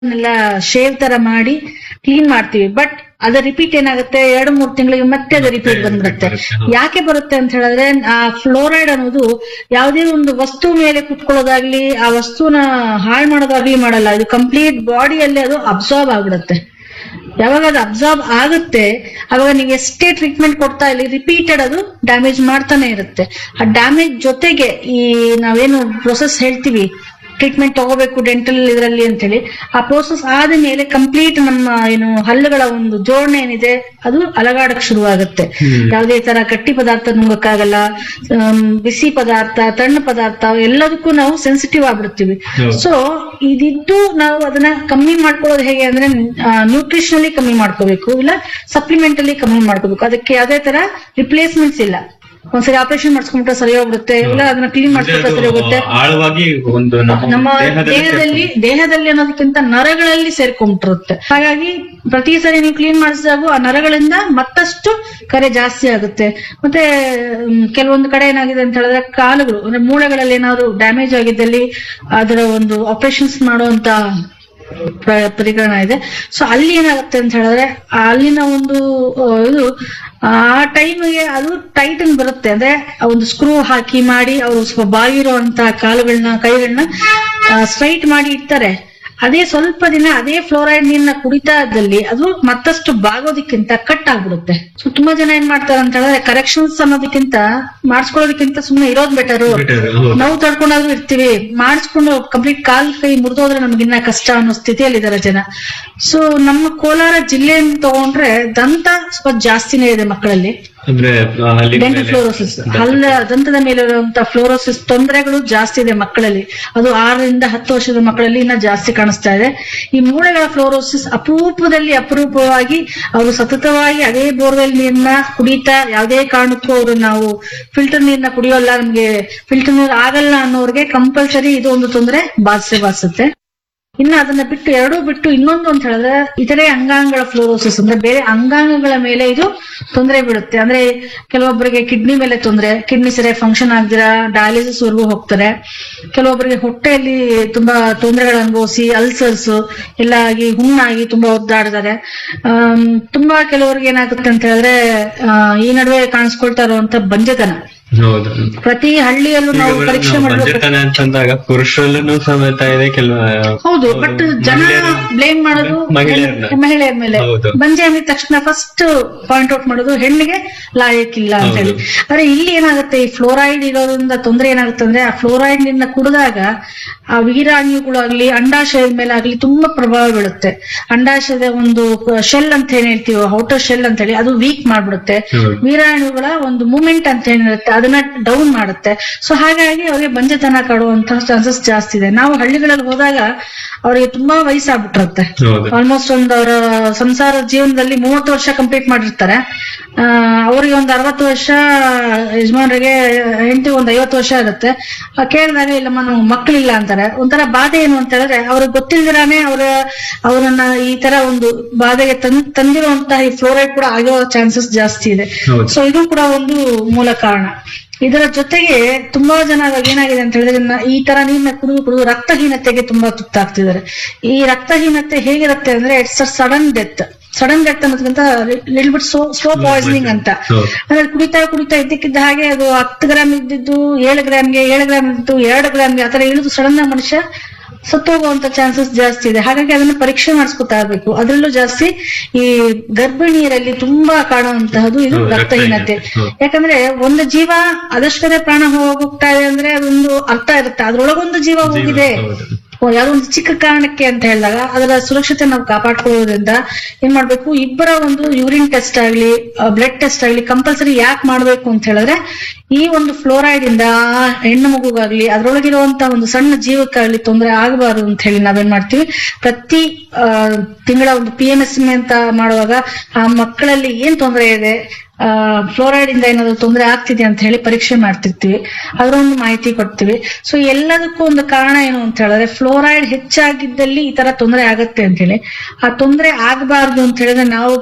ಎಲ್ಲ ಶೇವ್ ತರ ಮಾಡಿ ಕ್ಲೀನ್ ಮಾಡ್ತೀವಿ ಬಟ್ ಅದ ರಿಪೀಟ್ ಏನಾಗುತ್ತೆ ಎರಡು ಮೂರು ತಿಂಗಳಿಗೆ ಮತ್ತೆ ಅದು ರಿಪೀಟ್ ಬಂದ್ಬಿಡುತ್ತೆ ಬರುತ್ತೆ, ಹೌದು. ಯಾಕೆ ಬರುತ್ತೆ ಅಂತ ಹೇಳಿದ್ರೆ ಆ ಫ್ಲೋರೈಡ್ ಅನ್ನೋದು ಯಾವುದೇ ಒಂದು ವಸ್ತು ಮೇಲೆ ಕುತ್ಕೊಳ್ಳೋದಾಗ್ಲಿ ಆ ವಸ್ತುನ ಹಾಳು ಮಾಡೋದಾಗ್ಲಿ ಮಾಡಲ್ಲ ಇದು ಕಂಪ್ಲೀಟ್ ಬಾಡಿಯಲ್ಲಿ ಅದು ಅಬ್ಸಾರ್ಬ್ ಆಗ್ಬಿಡುತ್ತೆ ಯಾವಾಗ ಅದು ಅಬ್ಸಾರ್ಬ್ ಆಗುತ್ತೆ ಅವಾಗ ನೀವು ಎಷ್ಟೇ ಟ್ರೀಟ್ಮೆಂಟ್ ಕೊಡ್ತಾ ಇಲ್ಲಿ ರಿಪೀಟೆಡ್ ಅದು ಡ್ಯಾಮೇಜ್ ಮಾಡ್ತಾನೆ ಇರುತ್ತೆ ಆ ಡ್ಯಾಮೇಜ್ ಜೊತೆಗೆ ಈ ನಾವೇನು ಪ್ರೊಸೆಸ್ ಹೇಳ್ತೀವಿ ಟ್ರೀಟ್ಮೆಂಟ್ ತಗೋಬೇಕು ಡೆಂಟಲ್ ಇದರಲ್ಲಿ ಅಂತೇಳಿ ಆ ಪ್ರೋಸೆಸ್ ಆದ ಮೇಲೆ ಕಂಪ್ಲೀಟ್ ನಮ್ಮ ಏನು ಹಲ್ಲುಗಳ ಒಂದು ಜೋಡಣೆ ಏನಿದೆ ಅದು ಅಲಗಾಡಕ್ ಶುರುವಾಗುತ್ತೆ ಯಾವುದೇ ತರ ಗಟ್ಟಿ ಪದಾರ್ಥ ನುಂಗಕ್ಕಾಗಲ್ಲ ಆಮ್, ಬಿಸಿ ಪದಾರ್ಥ ತಣ್ಣ ಪದಾರ್ಥ ಎಲ್ಲದಕ್ಕೂ ನಾವು ಸೆನ್ಸಿಟಿವ್ ಆಗ್ಬಿಡ್ತೀವಿ ಹೌದು. ಸೊ ಇದಿದ್ದು ನಾವು ಅದನ್ನ ಕಮ್ಮಿ ಮಾಡ್ಕೊಳ್ಳೋದು ಹೇಗೆ ಅಂದ್ರೆ ನ್ಯೂಟ್ರಿಷನಲಿ ಕಮ್ಮಿ ಮಾಡ್ಕೋಬೇಕು ಇಲ್ಲ ಸಪ್ಲಿಮೆಂಟಲಿ ಕಮ್ಮಿ ಮಾಡ್ಕೋಬೇಕು ಅದಕ್ಕೆ ಯಾವುದೇ ತರ ರಿಪ್ಲೇಸ್ಮೆಂಟ್ಸ್ ಇಲ್ಲ ಒಂದ್ಸರಿ ಆಪರೇಷನ್ ಮಾಡಿಸ್ಕೊಂಡ್ಬಿಟ್ರೆ ಸರಿ ಹೋಗ್ಬಿಡುತ್ತೆ ಇಲ್ಲ ಅದನ್ನ ಕ್ಲೀನ್ ಅಂದ್ರೆ ಮಾಡಿಸ್ಬಿಟ್ರೆ ಸರಿ ಅದು ಹೋಗುತ್ತೆ ಆಳವಾಗಿ ಒಂದು ನಮ್ಮ ನಮ್ಮ ದೇಹದಲ್ಲಿ ದೇಹದಲ್ಲಿ ದೇಹದಲ್ಲಿ ಅನ್ನೋದಕ್ಕಿಂತ ನರಗಳಲ್ಲಿ ಸೇರ್ಕೊಂಡ್ಬಿಟ್ಟಿರುತ್ತೆ ಹಾಗಾಗಿ ಪ್ರತಿ ಸರಿ ನೀವು ಕ್ಲೀನ್ ಮಾಡಿಸಿದಾಗ ಆ ನರಗಳಿಂದ ಮತ್ತಷ್ಟು ಕರೆ ಜಾಸ್ತಿ ಆಗುತ್ತೆ ಮತ್ತೆ ಮ್, ಕೆಲವೊಂದು ಕಡೆ ಏನಾಗಿದೆ ಅಂತ ಹೇಳಿದ್ರೆ ಕಾಲುಗಳು ಅಂದ್ರೆ ಮೂಳೆಗಳಲ್ಲಿ ಏನಾದ್ರು ಡ್ಯಾಮೇಜ್ ಆಗಿದ್ದಲ್ಲಿ ಅದರ ಒಂದು ಆಪರೇಷನ್ಸ್ ಮಾಡುವಂತ ಪ್ರ- ಪರಿಕರಣ ಇದೆ ಸೊ ಅಲ್ಲಿ ಏನಾಗುತ್ತೆ ಅಂತ ಹೇಳಿದ್ರೆ ಆ ಅಲ್ಲಿನ ಒಂದು ಆ, ಇದು ಆ ಟೈಮ್ಗೆ ಅದು ಟೈಟನ್ ಬರುತ್ತೆ ಅಂದ್ರೆ ಆ ಒಂದು ಸ್ಕ್ರೂ ಹಾಕಿ ಮಾಡಿ ಅವರು ಸ್ವಲ್ಪ ಬಾಗಿರುವಂತಹ ಕಾಲುಗಳನ್ನ ಕೈಗಳನ್ನ ಸ್ಟ್ರೈಟ್ ಮಾಡಿ ಇಡ್ತಾರೆ ಅದೇ ಸ್ವಲ್ಪ ದಿನ ಅದೇ ಫ್ಲೋರೈಡ್ ನೀರ್ನ ಕುಡಿತಾ ಇದ್ದಲ್ಲಿ ಅದು ಮತ್ತಷ್ಟು ಬಾಗೋದಕ್ಕಿಂತ ಕಟ್ ಆಗ್ಬಿಡುತ್ತೆ ಸೊ ತುಂಬಾ ಜನ ಏನ್ ಮಾಡ್ತಾರೆ ಅಂತ ಹೇಳಿದ್ರೆ ಕರೆಕ್ಷನ್ಸ್ ಅನ್ನೋದಕ್ಕಿಂತ ಮಾಡಿಸ್ಕೊಳ್ಳೋದಕ್ಕಿಂತ ಸುಮ್ಮನೆ ಇರೋದ್ ಬೆಟರು Better, ಹೌದು. ನಾವು ತಡ್ಕೊಂಡಾದ್ರೂ ಇರ್ತೀವಿ ಮಾಡಿಸ್ಕೊಂಡು ಕಂಪ್ಲೀಟ್ ಕಾಲ್ ಕೈ ಮುರಿದೋದ್ರೆ ನಮ್ಗಿನ್ನ ಕಷ್ಟ ಅನ್ನೋ ಸ್ಥಿತಿಯಲ್ಲಿದ್ದಾರೆ ಜನ ಸೊ ನಮ್ಮ ಕೋಲಾರ ಜಿಲ್ಲೆಯನ್ನು ತಗೊಂಡ್ರೆ ದಂತ ಸ್ವಲ್ಪ ಜಾಸ್ತಿನೇ ಇದೆ ಮಕ್ಕಳಲ್ಲಿ ಅಂದ್ರೆ ಆ, ಹಲ್ಲಿನ ಡೆಂಟಲ್ ಮೇಲೆ- ಫ್ಲೋರೋಸಿಸ್ ಹಲ್ಲ ದಂತದ ಮೇಲೆ ಇರುವಂತ ಫ್ಲೋರೋಸಿಸ್ ತೊಂದರೆಗಳು ಜಾಸ್ತಿ ಇದೆ ಮಕ್ಕಳಲ್ಲಿ ಅದು ಆರರಿಂದ ಹತ್ತು ವರ್ಷದ ಮಕ್ಕಳಲ್ಲಿ ಇನ್ನ ಜಾಸ್ತಿ ಕಾಣಿಸ್ತಾ ಇದೆ ಈ ಮೂಳೆಗಳ ಫ್ಲೋರೋಸಿಸ್ ಅಪರೂಪದಲ್ಲಿ ಅಪರೂಪವಾಗಿ ಅವರು ಸತತವಾಗಿ ಅದೇ ಬೋರ್ವೆಲ್ ನೀರ್ನ ಕುಡಿತಾ ಯಾವುದೇ ಕಾರಣಕ್ಕೂ ಅವರು ನಾವು ಫಿಲ್ಟರ್ ನೀರ್ನ ಕುಡಿಯೋಲ್ಲ ನಮ್ಗೆ ಫಿಲ್ಟರ್ ನೀರ್ ಆಗಲ್ಲ ಅನ್ನೋರ್ಗೆ ಕಂಪಲ್ಸರಿ ಇದು ಒಂದು ತೊಂದರೆ ಬಾಧಿಸೇ ಬಾಧಿಸುತ್ತೆ ಇನ್ನು ಅದನ್ನ ಬಿಟ್ಟು ಎರಡೂ ಬಿಟ್ಟು ಇನ್ನೊಂದು ಅಂತ ಹೇಳಿದ್ರೆ ಇತರೆ ಅಂಗಾಂಗಗಳ ಫ್ಲೋರೋಸಿಸ್ ಅಂದ್ರೆ ಬೇರೆ ಅಂಗಾಂಗಗಳ ಮೇಲೆ ಇದು ತೊಂದರೆ ಬಿಡುತ್ತೆ ಅಂದ್ರೆ ಕೆಲವೊಬ್ಬರಿಗೆ ಕಿಡ್ನಿ ಮೇಲೆ ತೊಂದರೆ ಕಿಡ್ನಿ ಸರಿಯಾಗಿ ಫಂಕ್ಷನ್ ಆಗದಿರ ಡಯಾಲಿಸಿಸ್ ವರೆಗೂ ಹೋಗ್ತಾರೆ ಕೆಲವೊಬ್ಬರಿಗೆ ಹೊಟ್ಟೆಯಲ್ಲಿ ತುಂಬಾ ತೊಂದರೆಗಳು ಅನುಭವಿಸಿ ಅಲ್ಸರ್ಸ್ ಎಲ್ಲ ಆಗಿ ಹುಣ್ಣಾಗಿ ತುಂಬಾ ಒದ್ದಾಡ್ತಾರೆ ಆಮ್, ತುಂಬಾ ಕೆಲವರಿಗೆ ಏನಾಗುತ್ತೆ ಅಂತ ಹೇಳಿದ್ರೆ ಆ, ಈ ನಡುವೆ ಕಾಣಿಸ್ಕೊಳ್ತಾ ಇರುವಂತ ಬಂಜತನ ಹೌದು ಪ್ರತಿ ಹಳ್ಳಿಯಲ್ಲೂ ನಾವು ಈಗ ಪರೀಕ್ಷೆ ನಾವು ಮಾಡಬೇಕು ಬಂಜೆತನ ಅಂತಂದಾಗ ಪುರುಷರಲ್ಲೂ ಸಮೇತ ಇದೆ ಕೆಲವು ಹೌದು ಬಟ್ ಜನ ಮಹಿಳೆಯರು- ಬ್ಲೇಮ್ ಮಾಡೋದು ಮಹಿಳೆಯರನ್ನ. ಮಹಿಳೆಯರ ಮೇಲೆ ಹೌದು. ಬಂಜೆ ಅಂದಿದ ತಕ್ಷಣ ಫಸ್ಟ್ ಪಾಯಿಂಟ್ ಔಟ್ ಮಾಡೋದು ಹೆಣ್ಣಿಗೆ ಲಾಯಕ್ಕಿಲ್ಲ ಅಂತ ಹೇಳಿ ಹೌದು. ಆದ್ರೆ ಇಲ್ಲಿ ಏನಾಗುತ್ತೆ ಈ ಫ್ಲೋರೈಡ್ ಇರೋದ್ರಿಂದ ತೊಂದರೆ ಏನಾಗುತ್ತೆ ಅಂದ್ರೆ ಆ ಫ್ಲೋರೈಡ್ ನಿಂದ ಕುಡಿದಾಗ ಆ ವೀರಾಣುಗಳಾಗ್ಲಿ ಅಂಡಾಶಯದ ಮೇಲೆ ಆಗ್ಲಿ ತುಂಬಾ ಪ್ರಭಾವ ಬೀಳುತ್ತೆ ಅಂಡಾಶಯದ ಒಂದು ಶೆಲ್ ಅಂತ ಏನ್ ಹೇಳ್ತೀವಿ ಔಟರ್ ಶೆಲ್ ಅಂತ ಹೇಳಿ ಅದು ವೀಕ್ ಮಾಡ್ಬಿಡುತ್ತೆ ಹೌದು. ವೀರಾಣುಗಳ ಒಂದು ಮೂಮೆಂಟ್ ಅಂತ ಏನಿರುತ್ತೆ ಅದನ್ನ ಡೌನ್ ಮಾಡುತ್ತೆ ಸೊ ಹಾಗಾಗಿ ಅವರಿಗೆ ಬಂಜೆತನ ಕಾಡುವಂತಹ ಚಾನ್ಸಸ್ ಜಾಸ್ತಿ ಇದೆ ನಾವು ಹಳ್ಳಿಗಳಲ್ಲಿ ಹೋದಾಗ ಅವರಿಗೆ ತುಂಬಾ ವಯಸ್ಸಾಗ್ಬಿಟ್ಟಿರುತ್ತೆ ಹೌದು ಆಲ್ಮೋಸ್ಟ್ ಒಂದು ಅವರ ಸಂಸಾರ ಜೀವನದಲ್ಲಿ ಮೂವತ್ತು ವರ್ಷ ಕಂಪ್ಲೀಟ್ ಮಾಡಿರ್ತಾರೆ ಆ, ಅವರಿಗೆ ಒಂದು ಅರವತ್ತು ವರ್ಷ ಯಜಮಾನರಿಗೆ ಹೆಂಡತಿ ಒಂದು ಐವತ್ತು ವರ್ಷ ಇರುತ್ತೆ ಆ, ಕೇಳಿದಾಗ ಇಲ್ಲಮ್ಮ ನಾವು ಮಕ್ಕಳಿಲ್ಲ ಅಂತಾರೆ ಒಂಥರ ಬಾಧೆ ಏನು ಅಂತ ಹೇಳಿದ್ರೆ ಅವ್ರಿಗೆ ಗೊತ್ತಿಲ್ದಿರಾನೆ ಅವರ ಅವರನ್ನ ಈ ತರ ಒಂದು ಬಾಧೆಗೆ ತನ್ ತಂದಿರುವಂತಹ ಈ ಫ್ಲೋರೈಡ್ ಕೂಡ ಆಗೋ ಚಾನ್ಸಸ್ ಜಾಸ್ತಿ ಇದೆ ಹೌದು. ಸೊ ಇದು ಕೂಡ ಒಂದು ಮೂಲ ಕಾರಣ ಇದರ ಜೊತೆಗೆ ತುಂಬಾ ಜನ ಇವಾಗ ಏನಾಗಿದೆ ಅಂತ ಹೇಳಿದ್ರೆ ನ- ಈ ತರ ನೀರ್ನ ಕುಡಿದು ಕುಡಿದು ರಕ್ತಹೀನತೆಗೆ ತುಂಬಾ ತುತ್ತಾಗ್ತಿದ್ದಾರೆ ಈ ರಕ್ತಹೀನತೆ ಹೇಗಿರುತ್ತೆ ಅಂದ್ರೆ it's a sudden death sudden death ಅನ್ನೋದಕ್ಕಿಂತ lil bit so slow poisoning ಅಂತ ಹೌದು. ಅಂದ್ರೆ ಕುಡಿತಾ ಕುಡಿತಾ ಇದ್ದಕ್ಕಿದ್ದ ಹಾಗೆ ಅದು ಹತ್ತು ಗ್ರಾಮ್ ಇದ್ದಿದ್ದು ಏಳು ಗ್ರಾಮ್ಗೆ ಏಳು ಗ್ರಾಮ್ ಇದ್ದು ಎರಡು ಗ್ರಾಮ್ಗೆ ಆತರ ಇಳಿದು ಸಡನ್ ಆಗಿ ಮನುಷ್ಯ ಸತ್ತೋಗುವಂತ ಚಾನ್ಸಸ್ ಜಾಸ್ತಿ ಇದೆ ಹಾಗಾಗಿ ಅದನ್ನ ಪರೀಕ್ಷೆ ಮಾಡಿಸ್ಕೊತಾ ಇರ್ಬೇಕು ಅದರಲ್ಲೂ ಜಾಸ್ತಿ ಈ ಗರ್ಭಿಣಿಯರಲ್ಲಿ ತುಂಬಾ ಕಾಣುವಂತಹದ್ದು ಇದು ಹೌದು, ರಕ್ತಹೀನತೆ ರಕ್ತಹೀನತೆ. ಹೌದು. ಯಾಕಂದ್ರೆ ಒಂದು ಜೀವ ಅದಷ್ಟೇ ಪ್ರಾಣ ಹೋಗ್ತಾ ಇದೆ ಅಂದ್ರೆ ಅದೊಂದು ಅರ್ಥ ಇರುತ್ತೆ ಅದ್ರೊಳಗೊಂದು ಜೀವ ಹೋಗಿದೆ ಹೌದು. ಓ, ಯಾವ್ದೋ ಒಂದು ಚಿಕ್ಕ ಕಾರಣಕ್ಕೆ ಅಂತ ಹೇಳಿದಾಗ ಅದರ ಸುರಕ್ಷತೆ ನಾವು ಕಾಪಾಡ್ಕೊಳ್ಳೋದ್ರಿಂದ ಏನ್ ಮಾಡ್ಬೇಕು ಇಬ್ಬರ ಒಂದು ಯೂರಿನ್ ಟೆಸ್ಟ್ ಆಗ್ಲಿ ಬ್ಲಡ್ ಟೆಸ್ಟ್ ಆಗ್ಲಿ ಕಂಪಲ್ಸರಿ ಯಾಕೆ ಮಾಡ್ಬೇಕು ಅಂತ ಹೇಳಿದ್ರೆ ಈ ಒಂದು ಫ್ಲೋರೈಡ್ ಇಂದ ಆ ಹೆಣ್ಣು ಮಗುಗಾಗ್ಲಿ ಅದ್ರೊಳಗಿರುವಂತ ಒಂದು ಸಣ್ಣ ಜೀವಕ್ಕಾಗ್ಲಿ ತೊಂದರೆ ಆಗಬಾರದು ಅಂತ ಹೇಳಿ ನಾವೇನ್ ಮಾಡ್ತೀವಿ ಪ್ರತಿ ಆ, ತಿಂಗಳ ಒಂದು ಪಿ ಎಂ ಎಸ್ ಅಂತ ಮಾಡುವಾಗ ಆ ಮಕ್ಕಳಲ್ಲಿ ಏನ್ ತೊಂದರೆ ಇದೆ ಫ್ಲೋರೈಡ್ ಇಂದ ಏನಾದ್ರು ತೊಂದರೆ ಆಗ್ತಿದೆ ಅಂತ ಹೇಳಿ ಪರೀಕ್ಷೆ ಮಾಡ್ತಿರ್ತೀವಿ ಅದರ ಒಂದು ಮಾಹಿತಿ ಕೊಡ್ತೀವಿ ಸೊ ಎಲ್ಲದಕ್ಕೂ ಒಂದು ಕಾರಣ ಏನು ಅಂತ ಹೇಳಿದ್ರೆ ಫ್ಲೋರೈಡ್ ಹೆಚ್ಚಾಗಿದ್ದಲ್ಲಿ ಈ ತರ ತೊಂದರೆ ಆಗತ್ತೆ ಅಂತ ಹೇಳಿ ಆ ತೊಂದರೆ ಆಗಬಾರ್ದು ಅಂತ ಹೇಳಿದ್ರೆ ನಾವು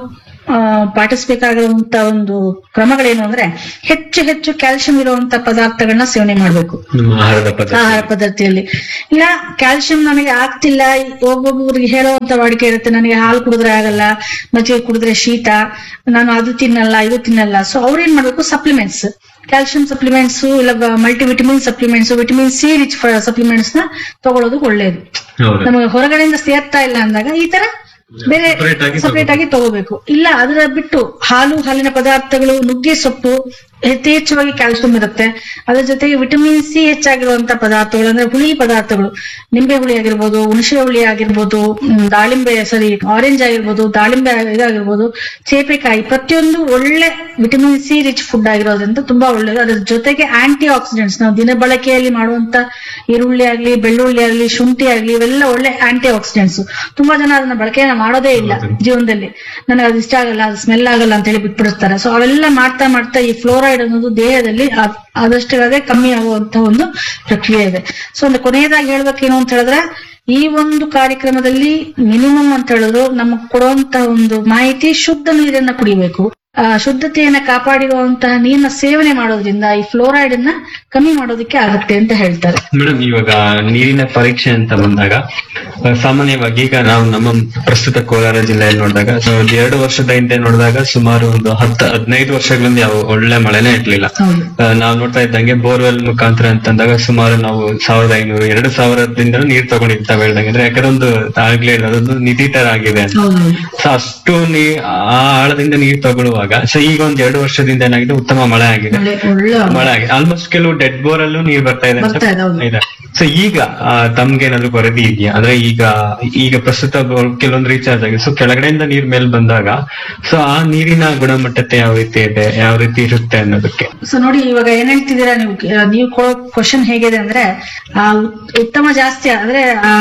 ಪಾಟಿಸಬೇಕಾಗಿರುವಂತ ಒಂದು ಕ್ರಮಗಳೇನು ಅಂದ್ರೆ ಹೆಚ್ಚು ಹೆಚ್ಚು ಕ್ಯಾಲ್ಸಿಯಂ ಇರುವಂತ ಪದಾರ್ಥಗಳನ್ನ ಸೇವನೆ ಮಾಡಬೇಕು ನಮ್ಮ ಆಹಾರದ ಪದ್ಧತಿ ಆಹಾರ ಪದ್ಧತಿಯಲ್ಲಿ ಇಲ್ಲ ಕ್ಯಾಲ್ಸಿಯಂ ನನಗೆ ಆಗ್ತಿಲ್ಲ ಒಬ್ಬೊಬ್ಬರಿಗೆ ಹೇಳುವಂತ ವಾಡಿಕೆ ಇರುತ್ತೆ ನನಗೆ ಹಾಲು ಕುಡಿದ್ರೆ ಆಗಲ್ಲ ಮಜ್ಜಿಗೆ ಕುಡಿದ್ರೆ ಶೀತ ನಾನು ಅದು ತಿನ್ನಲ್ಲ ಇದು ತಿನ್ನಲ್ಲ ಸೊ ಅವ್ರೇನ್ ಮಾಡ್ಬೇಕು ಸಪ್ಲಿಮೆಂಟ್ಸ್ ಕ್ಯಾಲ್ಸಿಯಂ ಸಪ್ಲಿಮೆಂಟ್ಸ್ ಇಲ್ಲ multi vitamin supplements vitamin C rich supplements ನ ತಗೊಳ್ಳೋದು ಒಳ್ಳೇದು ಹೌದು ನಮಗೆ ಹೊರಗಡೆಯಿಂದ ಸೇರ್ತಾ ಇಲ್ಲ ಅಂದಾಗ ಈ ತರ ಬೇರೆ Separate ಆಗಿ ಸಪರೇಟ್ ಆಗಿ ತಗೋಬೇಕು ಇಲ್ಲ ಅದರ ಬಿಟ್ಟು ಹಾಲು ಹಾಲಿನ ಪದಾರ್ಥಗಳು ನುಗ್ಗೆ ಸೊಪ್ಪು ಯಥೇಚ್ಛವಾಗಿ ಕ್ಯಾಲ್ಸಿಯಂ ಇರುತ್ತೆ ಅದ್ರ ಜೊತೆಗೆ ವಿಟಮಿನ್ ಸಿ ಹೆಚ್ಚಾಗಿರುವಂತ ಪದಾರ್ಥಗಳು ಅಂದ್ರೆ ಹುಳಿ ಪದಾರ್ಥಗಳು ನಿಂಬೆ ಹುಳಿ ಆಗಿರ್ಬೋದು ಹುಣಸೆ ಹುಳಿ ಆಗಿರ್ಬೋದು ಹ್ಮ್, ದಾಳಿಂಬೆ ಸಾರಿ ಆರೆಂಜ್ ಆಗಿರ್ಬೋದು ದಾಳಿಂಬೆ ಇದಾಗಿರ್ಬೋದು ಚೇಪೆಕಾಯಿ ಪ್ರತಿಯೊಂದು ಒಳ್ಳೆ ವಿಟಮಿನ್ ಸಿ ರಿಚ್ ಫುಡ್ ಆಗಿರೋದ್ರಿಂದ ತುಂಬಾ ಒಳ್ಳೇದು ಅದ್ರ ಜೊತೆಗೆ ಆಂಟಿ ಆಕ್ಸಿಡೆಂಟ್ಸ್ ನಾವು ದಿನ ಬಳಕೆಯಲ್ಲಿ ಮಾಡುವಂತ ಈರುಳ್ಳಿ ಆಗ್ಲಿ ಬೆಳ್ಳುಳ್ಳಿ ಆಗ್ಲಿ ಶುಂಠಿ ಆಗ್ಲಿ ಇವೆಲ್ಲ ಒಳ್ಳೆ ಆಂಟಿ ಆಕ್ಸಿಡೆಂಟ್ಸ್ ತುಂಬಾ ಜನ ಅದನ್ನ ಬಳಕೆಯನ್ನ ಮಾಡೋದೇ ಇಲ್ಲ ಜೀವನದಲ್ಲಿ ನನಗೆ ಅದು ಇಷ್ಟ ಆಗಲ್ಲ ಅದು ಸ್ಮೆಲ್ ಆಗಲ್ಲ ಅಂತ ಹೇಳಿ ಬಿಟ್ಬಿಡ್ತಾರೆ ಸೊ ಅವೆಲ್ಲ ಮಾಡ್ತಾ ಮಾಡ್ತಾ ಈ ಫ್ಲೋರೈಡ್ ಅನ್ನೋದು ದೇಹದಲ್ಲಿ ಆ- ಆದಷ್ಟಿರದೆ ಕಮ್ಮಿ ಆಗುವಂತ ಒಂದು ಪ್ರಕ್ರಿಯೆ ಇದೆ ಸೊ ಒಂದು ಕೊನೆಯದಾಗಿ ಹೇಳ್ಬೇಕೇನು ಅಂತ ಹೇಳಿದ್ರೆ ಈ ಒಂದು ಕಾರ್ಯಕ್ರಮದಲ್ಲಿ ಮಿನಿಮಮ್ ಅಂತ ಹೇಳಿದ್ರು ನಮಗೆ ಕೊಡುವಂತ ಒಂದು ಮಾಹಿತಿ ಶುದ್ಧ ನೀರನ್ನ ಕುಡಿಬೇಕು ಆ, ಶುದ್ಧತೆಯನ್ನ ಕಾಪಾಡಿರುವಂತಹ ನೀರಿನ ಸೇವನೆ ಮಾಡೋದ್ರಿಂದ ಈ ಫ್ಲೋರೈಡ್ ಅನ್ನ ಕಮ್ಮಿ ಮಾಡೋದಕ್ಕೆ ಆಗುತ್ತೆ ಅಂತ ಹೇಳ್ತಾರೆ ಮೇಡಮ್ ಇವಾಗ ನೀರಿನ ಪರೀಕ್ಷೆ ಅಂತ ಬಂದಾಗ ಆ, ಸಾಮಾನ್ಯವಾಗಿ ಈಗ ನಾವು ನಮ್ಮ ಪ್ರಸ್ತುತ ಕೋಲಾರ ಜಿಲ್ಲೆಯಲ್ಲಿ ನೋಡಿದಾಗ ಸೊ ಒಂದು ಎರಡು ವರ್ಷದ ಹಿಂದೆ ನೋಡಿದಾಗ ಸುಮಾರು ಒಂದು ಹತ್ತು ಹದಿನೈದು ವರ್ಷಗಳಿಂದ ಯಾವ ಒಳ್ಳೆ ಮಳೆನೇ ಇರ್ಲಿಲ್ಲ ಹೌದು ಆ, ನಾವು ನೋಡ್ತಾ ಇದ್ದಂಗೆ ಬೋರ್ವೆಲ್ ಮುಖಾಂತರ ಅಂತಂದಾಗ ಸುಮಾರು ನಾವು ಸಾವಿರದ ಐನೂರು ಎರಡು ಸಾವಿರದಿಂದ ನೀರ್ ತಗೊಂಡಿರ್ತಾವೆ ಹೇಳ್ದಂಗೆ ಅಂದ್ರೆ ಯಾಕಂದ್ರೆ ಒಂದು ಆಗ್ಲೇ ಇಲ್ಲ, ಅದೊಂದು ನಿಧಿ ತರ ಆಗಿದೆ ಅಂತ ಹೌದು ಸೊ ಅಷ್ಟು ನೀ ಆ ಆಳದಿಂದ ನೀರ್ ತಗೊಳ್ಳುವಾಗ ಸೊ ಈಗ ಒಂದ್ ಎರಡು ವರ್ಷದಿಂದ ಏನಾಗಿದೆ ಉತ್ತಮ ಮಳೆ ಆಗಿದೆ ಒಳ್ಳೆ ಒಳ್ಳೆ ಮಳೆ ಆಗಿದೆ ಆಲ್ಮೋಸ್ಟ್ ಕೆಲವು ಡೆಡ್ ಬೋರ್ ಅಲ್ಲೂ ನೀರ್ ಬರ್ತಾ ಇದೆ ಅಂತ ಬರ್ತಾ ಇದೆ, ಹೌದು. ಇದೆ ಸೊ ಈಗ ಆ, ತಮ್ಗೇನಾದ್ರು ವರದಿ ಇದೆಯಾ ಅಂದ್ರೆ ಈಗ ಈಗ ಪ್ರಸ್ತುತ ಬೋರ್ ಕೆಲವೊಂದು ರೀಚಾರ್ಜ್ ಆಗಿದೆ ಸೊ ಕೆಳಗಡೆಯಿಂದ ನೀರ್ ಮೇಲ್ ಬಂದಾಗ ಸೊ ಆ ನೀರಿನ ಗುಣಮಟ್ಟತೆ ಯಾವ ರೀತಿ ಇದೆ ಯಾವ ರೀತಿ ಇರುತ್ತೆ ಅನ್ನೋದಕ್ಕೆ ಸೊ ನೋಡಿ ಇವಾಗ ಏನ್ ಹೇಳ್ತಿದ್ದೀರಾ ನೀವು ಆ, ನೀವು ಕೊಡೋ ಕ್ವಶನ್ ಹೇಗಿದೆ ಅಂದ್ರೆ ಆ ಉತ್- ಉತ್ತಮ ಜಾಸ್ತಿ ಅಂದ್ರೆ ಆ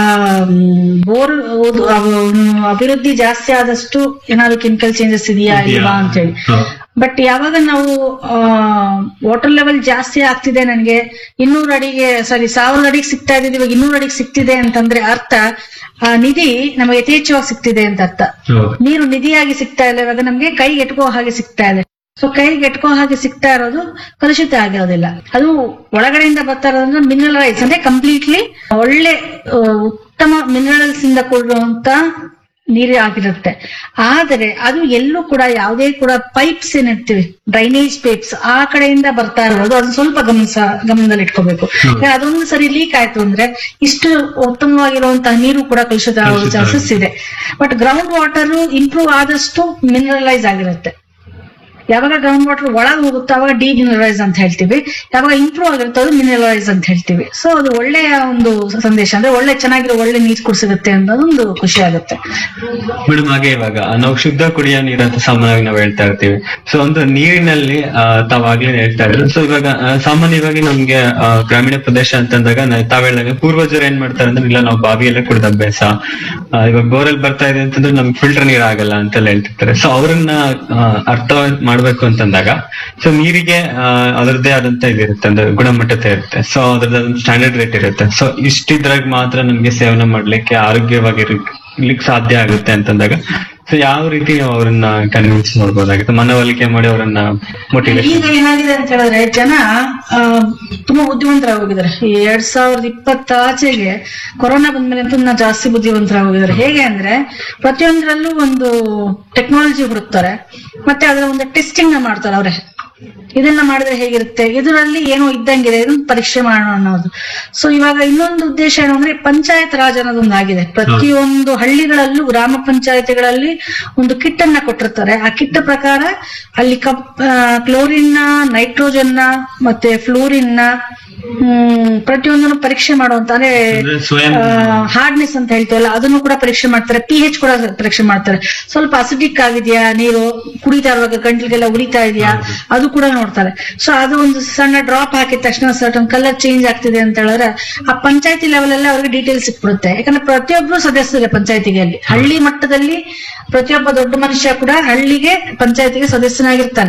ಬೋರ್ ಅಭಿವೃದ್ಧಿ ಜಾಸ್ತಿ ಆದಷ್ಟು ಏನಾದ್ರು ಕೆಮಿಕಲ್ ಚೇಂಜಸ್ ಇದೆಯಾ ಇಲ್ವಾ ಅಂತ ಹೇಳಿ ಹಾ. ಬಟ್ ಯಾವಾಗ ನಾವು ವಾಟರ್ ಲೆವೆಲ್ ಜಾಸ್ತಿ ಆಗ್ತಿದೆ ನನಗೆ ಇನ್ನೂರು ಅಡಿಗೆ ಸಾರಿ ಸಾವಿರದ ಅಡಿಗೆ ಸಿಗ್ತಾ ಇದ್ದಿದ್ದು ಇವಾಗ ಇನ್ನೂರು ಅಡಿಗೆ ಸಿಗ್ತಿದೆ ಅಂತಂದ್ರೆ ಅರ್ಥ ಆ ನಿಧಿ ನಮಗೆ ಯಥೇಚ್ಛವಾಗಿ ಸಿಗ್ತಿದೆ ಅಂತ ಅರ್ಥ ಹೌದು. ನೀರು ನಿಧಿಯಾಗಿ ಸಿಗ್ತಾ ಇಲ್ಲ ಇವಾಗ ನಮ್ಗೆ ಕೈಗೆ ಎಟ್ಕೋ ಹಾಗೆ ಸಿಗ್ತಾ ಇದೆ ಸೊ ಕೈಗೆ ಎಟ್ಕೋ ಹಾಗೆ ಸಿಗ್ತಾ ಇರೋದು ಕಲುಷಿತ ಆಗಿರೋದಿಲ್ಲ ಅದು ಒಳಗಡೆಯಿಂದ ಬರ್ತಾ ಇರೋದಂದ್ರೆ ಮಿನರಲೈಸ್ ಅಂದ್ರೆ ಕಂಪ್ಲೀಟ್ಲಿ ಒಳ್ಳೆ ಆ, ಉತ್ತಮ ಮಿನರಲ್ಸ್ ಇಂದ ಕೂಡಿರುವಂತ ನೀರು ಆಗಿರುತ್ತೆ ಆದರೆ ಅದು ಎಲ್ಲೂ ಕೂಡ ಯಾವುದೇ ಕೂಡ ಪೈಪ್ಸ್ ಏನಿರ್ತೀವಿ ಡ್ರೈನೇಜ್ ಪೈಪ್ಸ್ ಆ ಕಡೆಯಿಂದ ಬರ್ತಾ ಇರೋದು ಅದನ್ನ ಸ್ವಲ್ಪ ಗಮನಿಸ ಗಮನದಲ್ಲಿ ಇಟ್ಕೋಬೇಕು ಯಾಕಂದ್ರೆ ಅದೊಂದು ಸರಿ ಲೀಕ್ ಆಯ್ತು ಅಂದ್ರೆ ಇಷ್ಟು ಉತ್ತಮವಾಗಿರುವಂತಹ ನೀರು ಕೂಡ ಕಲುಷಿತ ಆಗೋ ಕಲುಷಿತ ಚಾನ್ಸಸ್ ಇದೆ ಬಟ್ ಗ್ರೌಂಡ್ ವಾಟರ್ ಇಂಪ್ರೂವ್ ಆದಷ್ಟು ಮಿನರಲೈಸ್ ಆಗಿರುತ್ತೆ ಯಾವಾಗ ಗ್ರೌಂಡ್ ವಾಟರ್ ಒಳಗೆ ಹೋಗುತ್ತೋ ಅವಾಗ ಡಿಮಿನರಲೈಸ್ ಅಂತ ಹೇಳ್ತೀವಿ ಯಾವಾಗ ಇಂಪ್ರೂವ್ ಆಗಿರುತ್ತೋ ಅದು ಮಿನರಲೈಸ್ ಅಂತ ಹೇಳ್ತೀವಿ ಸೊ ಅದು ಒಳ್ಳೆಯ ಒಂದು ಸಂದೇಶ ಅಂದ್ರೆ ಒಳ್ಳೆ ಚೆನ್ನಾಗಿರೋ ಒಳ್ಳೆ ನೀರು ಕುಡಿಸಿರುತ್ತೆ ಅನ್ನೋದೊಂದು ಖುಷಿ ಆಗುತ್ತೆ ಮೇಡಮ್ ಹಾಗೆ ಇವಾಗ ನಾವು ಶುದ್ಧ ಕುಡಿಯೋ ನೀರು ಅಂತ ಸಾಮಾನ್ಯವಾಗಿ ನಾವು ಹೇಳ್ತಾ ಇರ್ತೀವಿ ಸೊ ಒಂದು ನೀರಿನಲ್ಲಿ ಆ, ತಾವಾಗ್ಲೇ ಹೇಳ್ತಾ ಇದ್ರು ಸೊ ಇವಾಗ ಆ, ಸಾಮಾನ್ಯವಾಗಿ ನಮ್ಗೆ ಆ, ಗ್ರಾಮೀಣ ಪ್ರದೇಶ ಅಂತಂದಾಗ ನಾ- ತಾವ್ ಹೇಳಿದಾಗ ಪೂರ್ವಜರು ಏನ್ ಮಾಡ್ತಾರೆ ಅಂದ್ರೆ ಇಲ್ಲ ನಾವು ಬಾವಿಯಲ್ಲೇ ಕುಡಿದ ಅಭ್ಯಾಸ ಆ, ಇವಾಗ ಬೋರಲ್ಲಿ ಬರ್ತಾ ಇದೆ ಅಂತಂದ್ರೆ ನಮ್ಗೆ ಫಿಲ್ಟರ್ ನೀರ್ ಆಗಲ್ಲ ಅಂತೆಲ್ಲ ಹೇಳ್ತಿರ್ತಾರೆ ಸೊ ಅವ್ರನ್ನ ಆ, ಅರ್ಥ ಮಾಡ್ಬೇಕು ಅಂತಂದಾಗ ಸೊ ನೀರಿಗೆ ಆ, ಅದರದ್ದೇ ಆದಂತ ಇದಿರುತ್ತೆ ಅಂದ್ರೆ ಗುಣಮಟ್ಟತೆ ಇರುತ್ತೆ ಸೊ ಅದ್ರದ್ದು ಸ್ಟ್ಯಾಂಡರ್ಡ್ ರೇಟ್ ಇರುತ್ತೆ ಸೊ ಇಷ್ಟಿದ್ರಾಗ ಮಾತ್ರ ನಮ್ಗೆ ಸೇವನೆ ಮಾಡ್ಲಿಕ್ಕೆ ಆರೋಗ್ಯವಾಗಿರ್ಲಿಕ್ಕೆ ಸಾಧ್ಯ ಆಗುತ್ತೆ ಅಂತಂದಾಗ ಸೊ ಯಾವ ರೀತಿ ನಾವು ಅವ್ರನ್ನ ಕನ್ವಿನ್ಸ್ ಮಾಡ್ಬೋದಾಗುತ್ತೆ ಮನವೊಲಿಕೆ ಮಾಡಿ ಅವರನ್ನ ಮೋಟಿವೇಶನ್ ಈಗ ಏನಾಗಿದೆ ಅಂತ ಹೇಳಿದ್ರೆ ಜನ ಆ, ತುಂಬಾ ಬುದ್ಧಿವಂತರಾಗೋಗಿದ್ದಾರೆ ಈ ಎರಡ್ ಸಾವಿರದ ಇಪ್ಪತ್ತಾಚೆಗೆ ಕೊರೋನಾ ಬಂದ್ಮೇಲೆ ಅಂತೂ ಇನ್ನ ಜಾಸ್ತಿ ಬುದ್ಧಿವಂತರಾಗೋಗಿದ್ದಾರೆ ಹೇಗೆ ಅಂದ್ರೆ ಪ್ರತಿಯೊಂದರಲ್ಲೂ ಒಂದು ಟೆಕ್ನಾಲಜಿ ಹುಡುಕ್ತಾರೆ ಮತ್ತೆ ಅದರ ಒಂದು ಟೆಸ್ಟಿಂಗ್ ನ ಮಾಡ್ತಾರೆ ಅವ್ರೆ ಇದನ್ನ ಮಾಡಿದ್ರೆ ಹೇಗಿರುತ್ತೆ ಇದರಲ್ಲಿ ಏನೋ ಇದ್ದಂಗಿದೆ ಇದನ್ನ ಪರೀಕ್ಷೆ ಮಾಡೋಣ ಅನ್ನೋದು ಸೊ ಇವಾಗ ಇನ್ನೊಂದು ಉದ್ದೇಶ ಏನು ಅಂದ್ರೆ ಪಂಚಾಯತ್ ರಾಜ್ ಅನ್ನೋದೊಂದು ಆಗಿದೆ ಪ್ರತಿಯೊಂದು ಹಳ್ಳಿಗಳಲ್ಲೂ ಗ್ರಾಮ ಪಂಚಾಯತಿಗಳಲ್ಲಿ ಒಂದು ಕಿಟ್ ಅನ್ನ ಕೊಟ್ಟಿರ್ತಾರೆ ಆ ಕಿಟ್ ಪ್ರಕಾರ ಅಲ್ಲಿ ಕಪ್ ಕ್ಲೋರಿನ್ ನೈಟ್ರೋಜನ್ ಮತ್ತೆ ಫ್ಲೋರಿನ್ ಹ್ಮ್ ಪ್ರತಿಯೊಂದನ್ನು ಪರೀಕ್ಷೆ ಮಾಡುವಂತ ಅಂದ್ರೆ ಅಂದ್ರೆ ಸ್ವಯಂ ಹಾರ್ಡ್ನೆಸ್ ಅಂತ ಹೇಳ್ತೀವಲ್ಲ ಅದನ್ನು ಕೂಡ ಪರೀಕ್ಷೆ ಮಾಡ್ತಾರೆ ಪಿ ಹೆಚ್ ಕೂಡ ಪರೀಕ್ಷೆ ಮಾಡ್ತಾರೆ ಸ್ವಲ್ಪ ಅಸಿಡಿಕ್ ಆಗಿದೆಯಾ ನೀರು ಕುಡಿತಾ ಇರುವಾಗ ಗಂಟ್ಲಿಗೆಲ್ಲ ಉರಿತಾ ಇದೆಯಾ ಅದು ಕೂಡ ನೋಡ್ತಾರೆ ಸೊ ಅದು ಒಂದು ಸಣ್ಣ ಡ್ರಾಪ್ ಹಾಕಿದ ತಕ್ಷಣ ಸರ್ಟನ್ ಕಲರ್ ಚೇಂಜ್ ಆಗ್ತಿದೆ ಅಂತ ಹೇಳಿದ್ರೆ ಆ ಪಂಚಾಯತಿ ಲೆವೆಲ್ ಎಲ್ಲ ಅವ್ರಿಗೆ ಡೀಟೇಲ್ಸ್ ಸಿಕ್ಬಿಡುತ್ತೆ ಯಾಕಂದ್ರೆ ಪ್ರತಿಯೊಬ್ರು ಸದಸ್ಯರೇ ಪಂಚಾಯತಿಗೆ ಅಲ್ಲಿ ಹಳ್ಳಿ ಮಟ್ಟದಲ್ಲಿ ಪ್ರತಿಯೊಬ್ಬ ದೊಡ್ಡ ಮನುಷ್ಯ ಕೂಡ ಹಳ್ಳಿಗೆ ಪಂಚಾಯತಿಗೆ ಸದಸ್ಯನಾಗಿರ್ತಾನೆ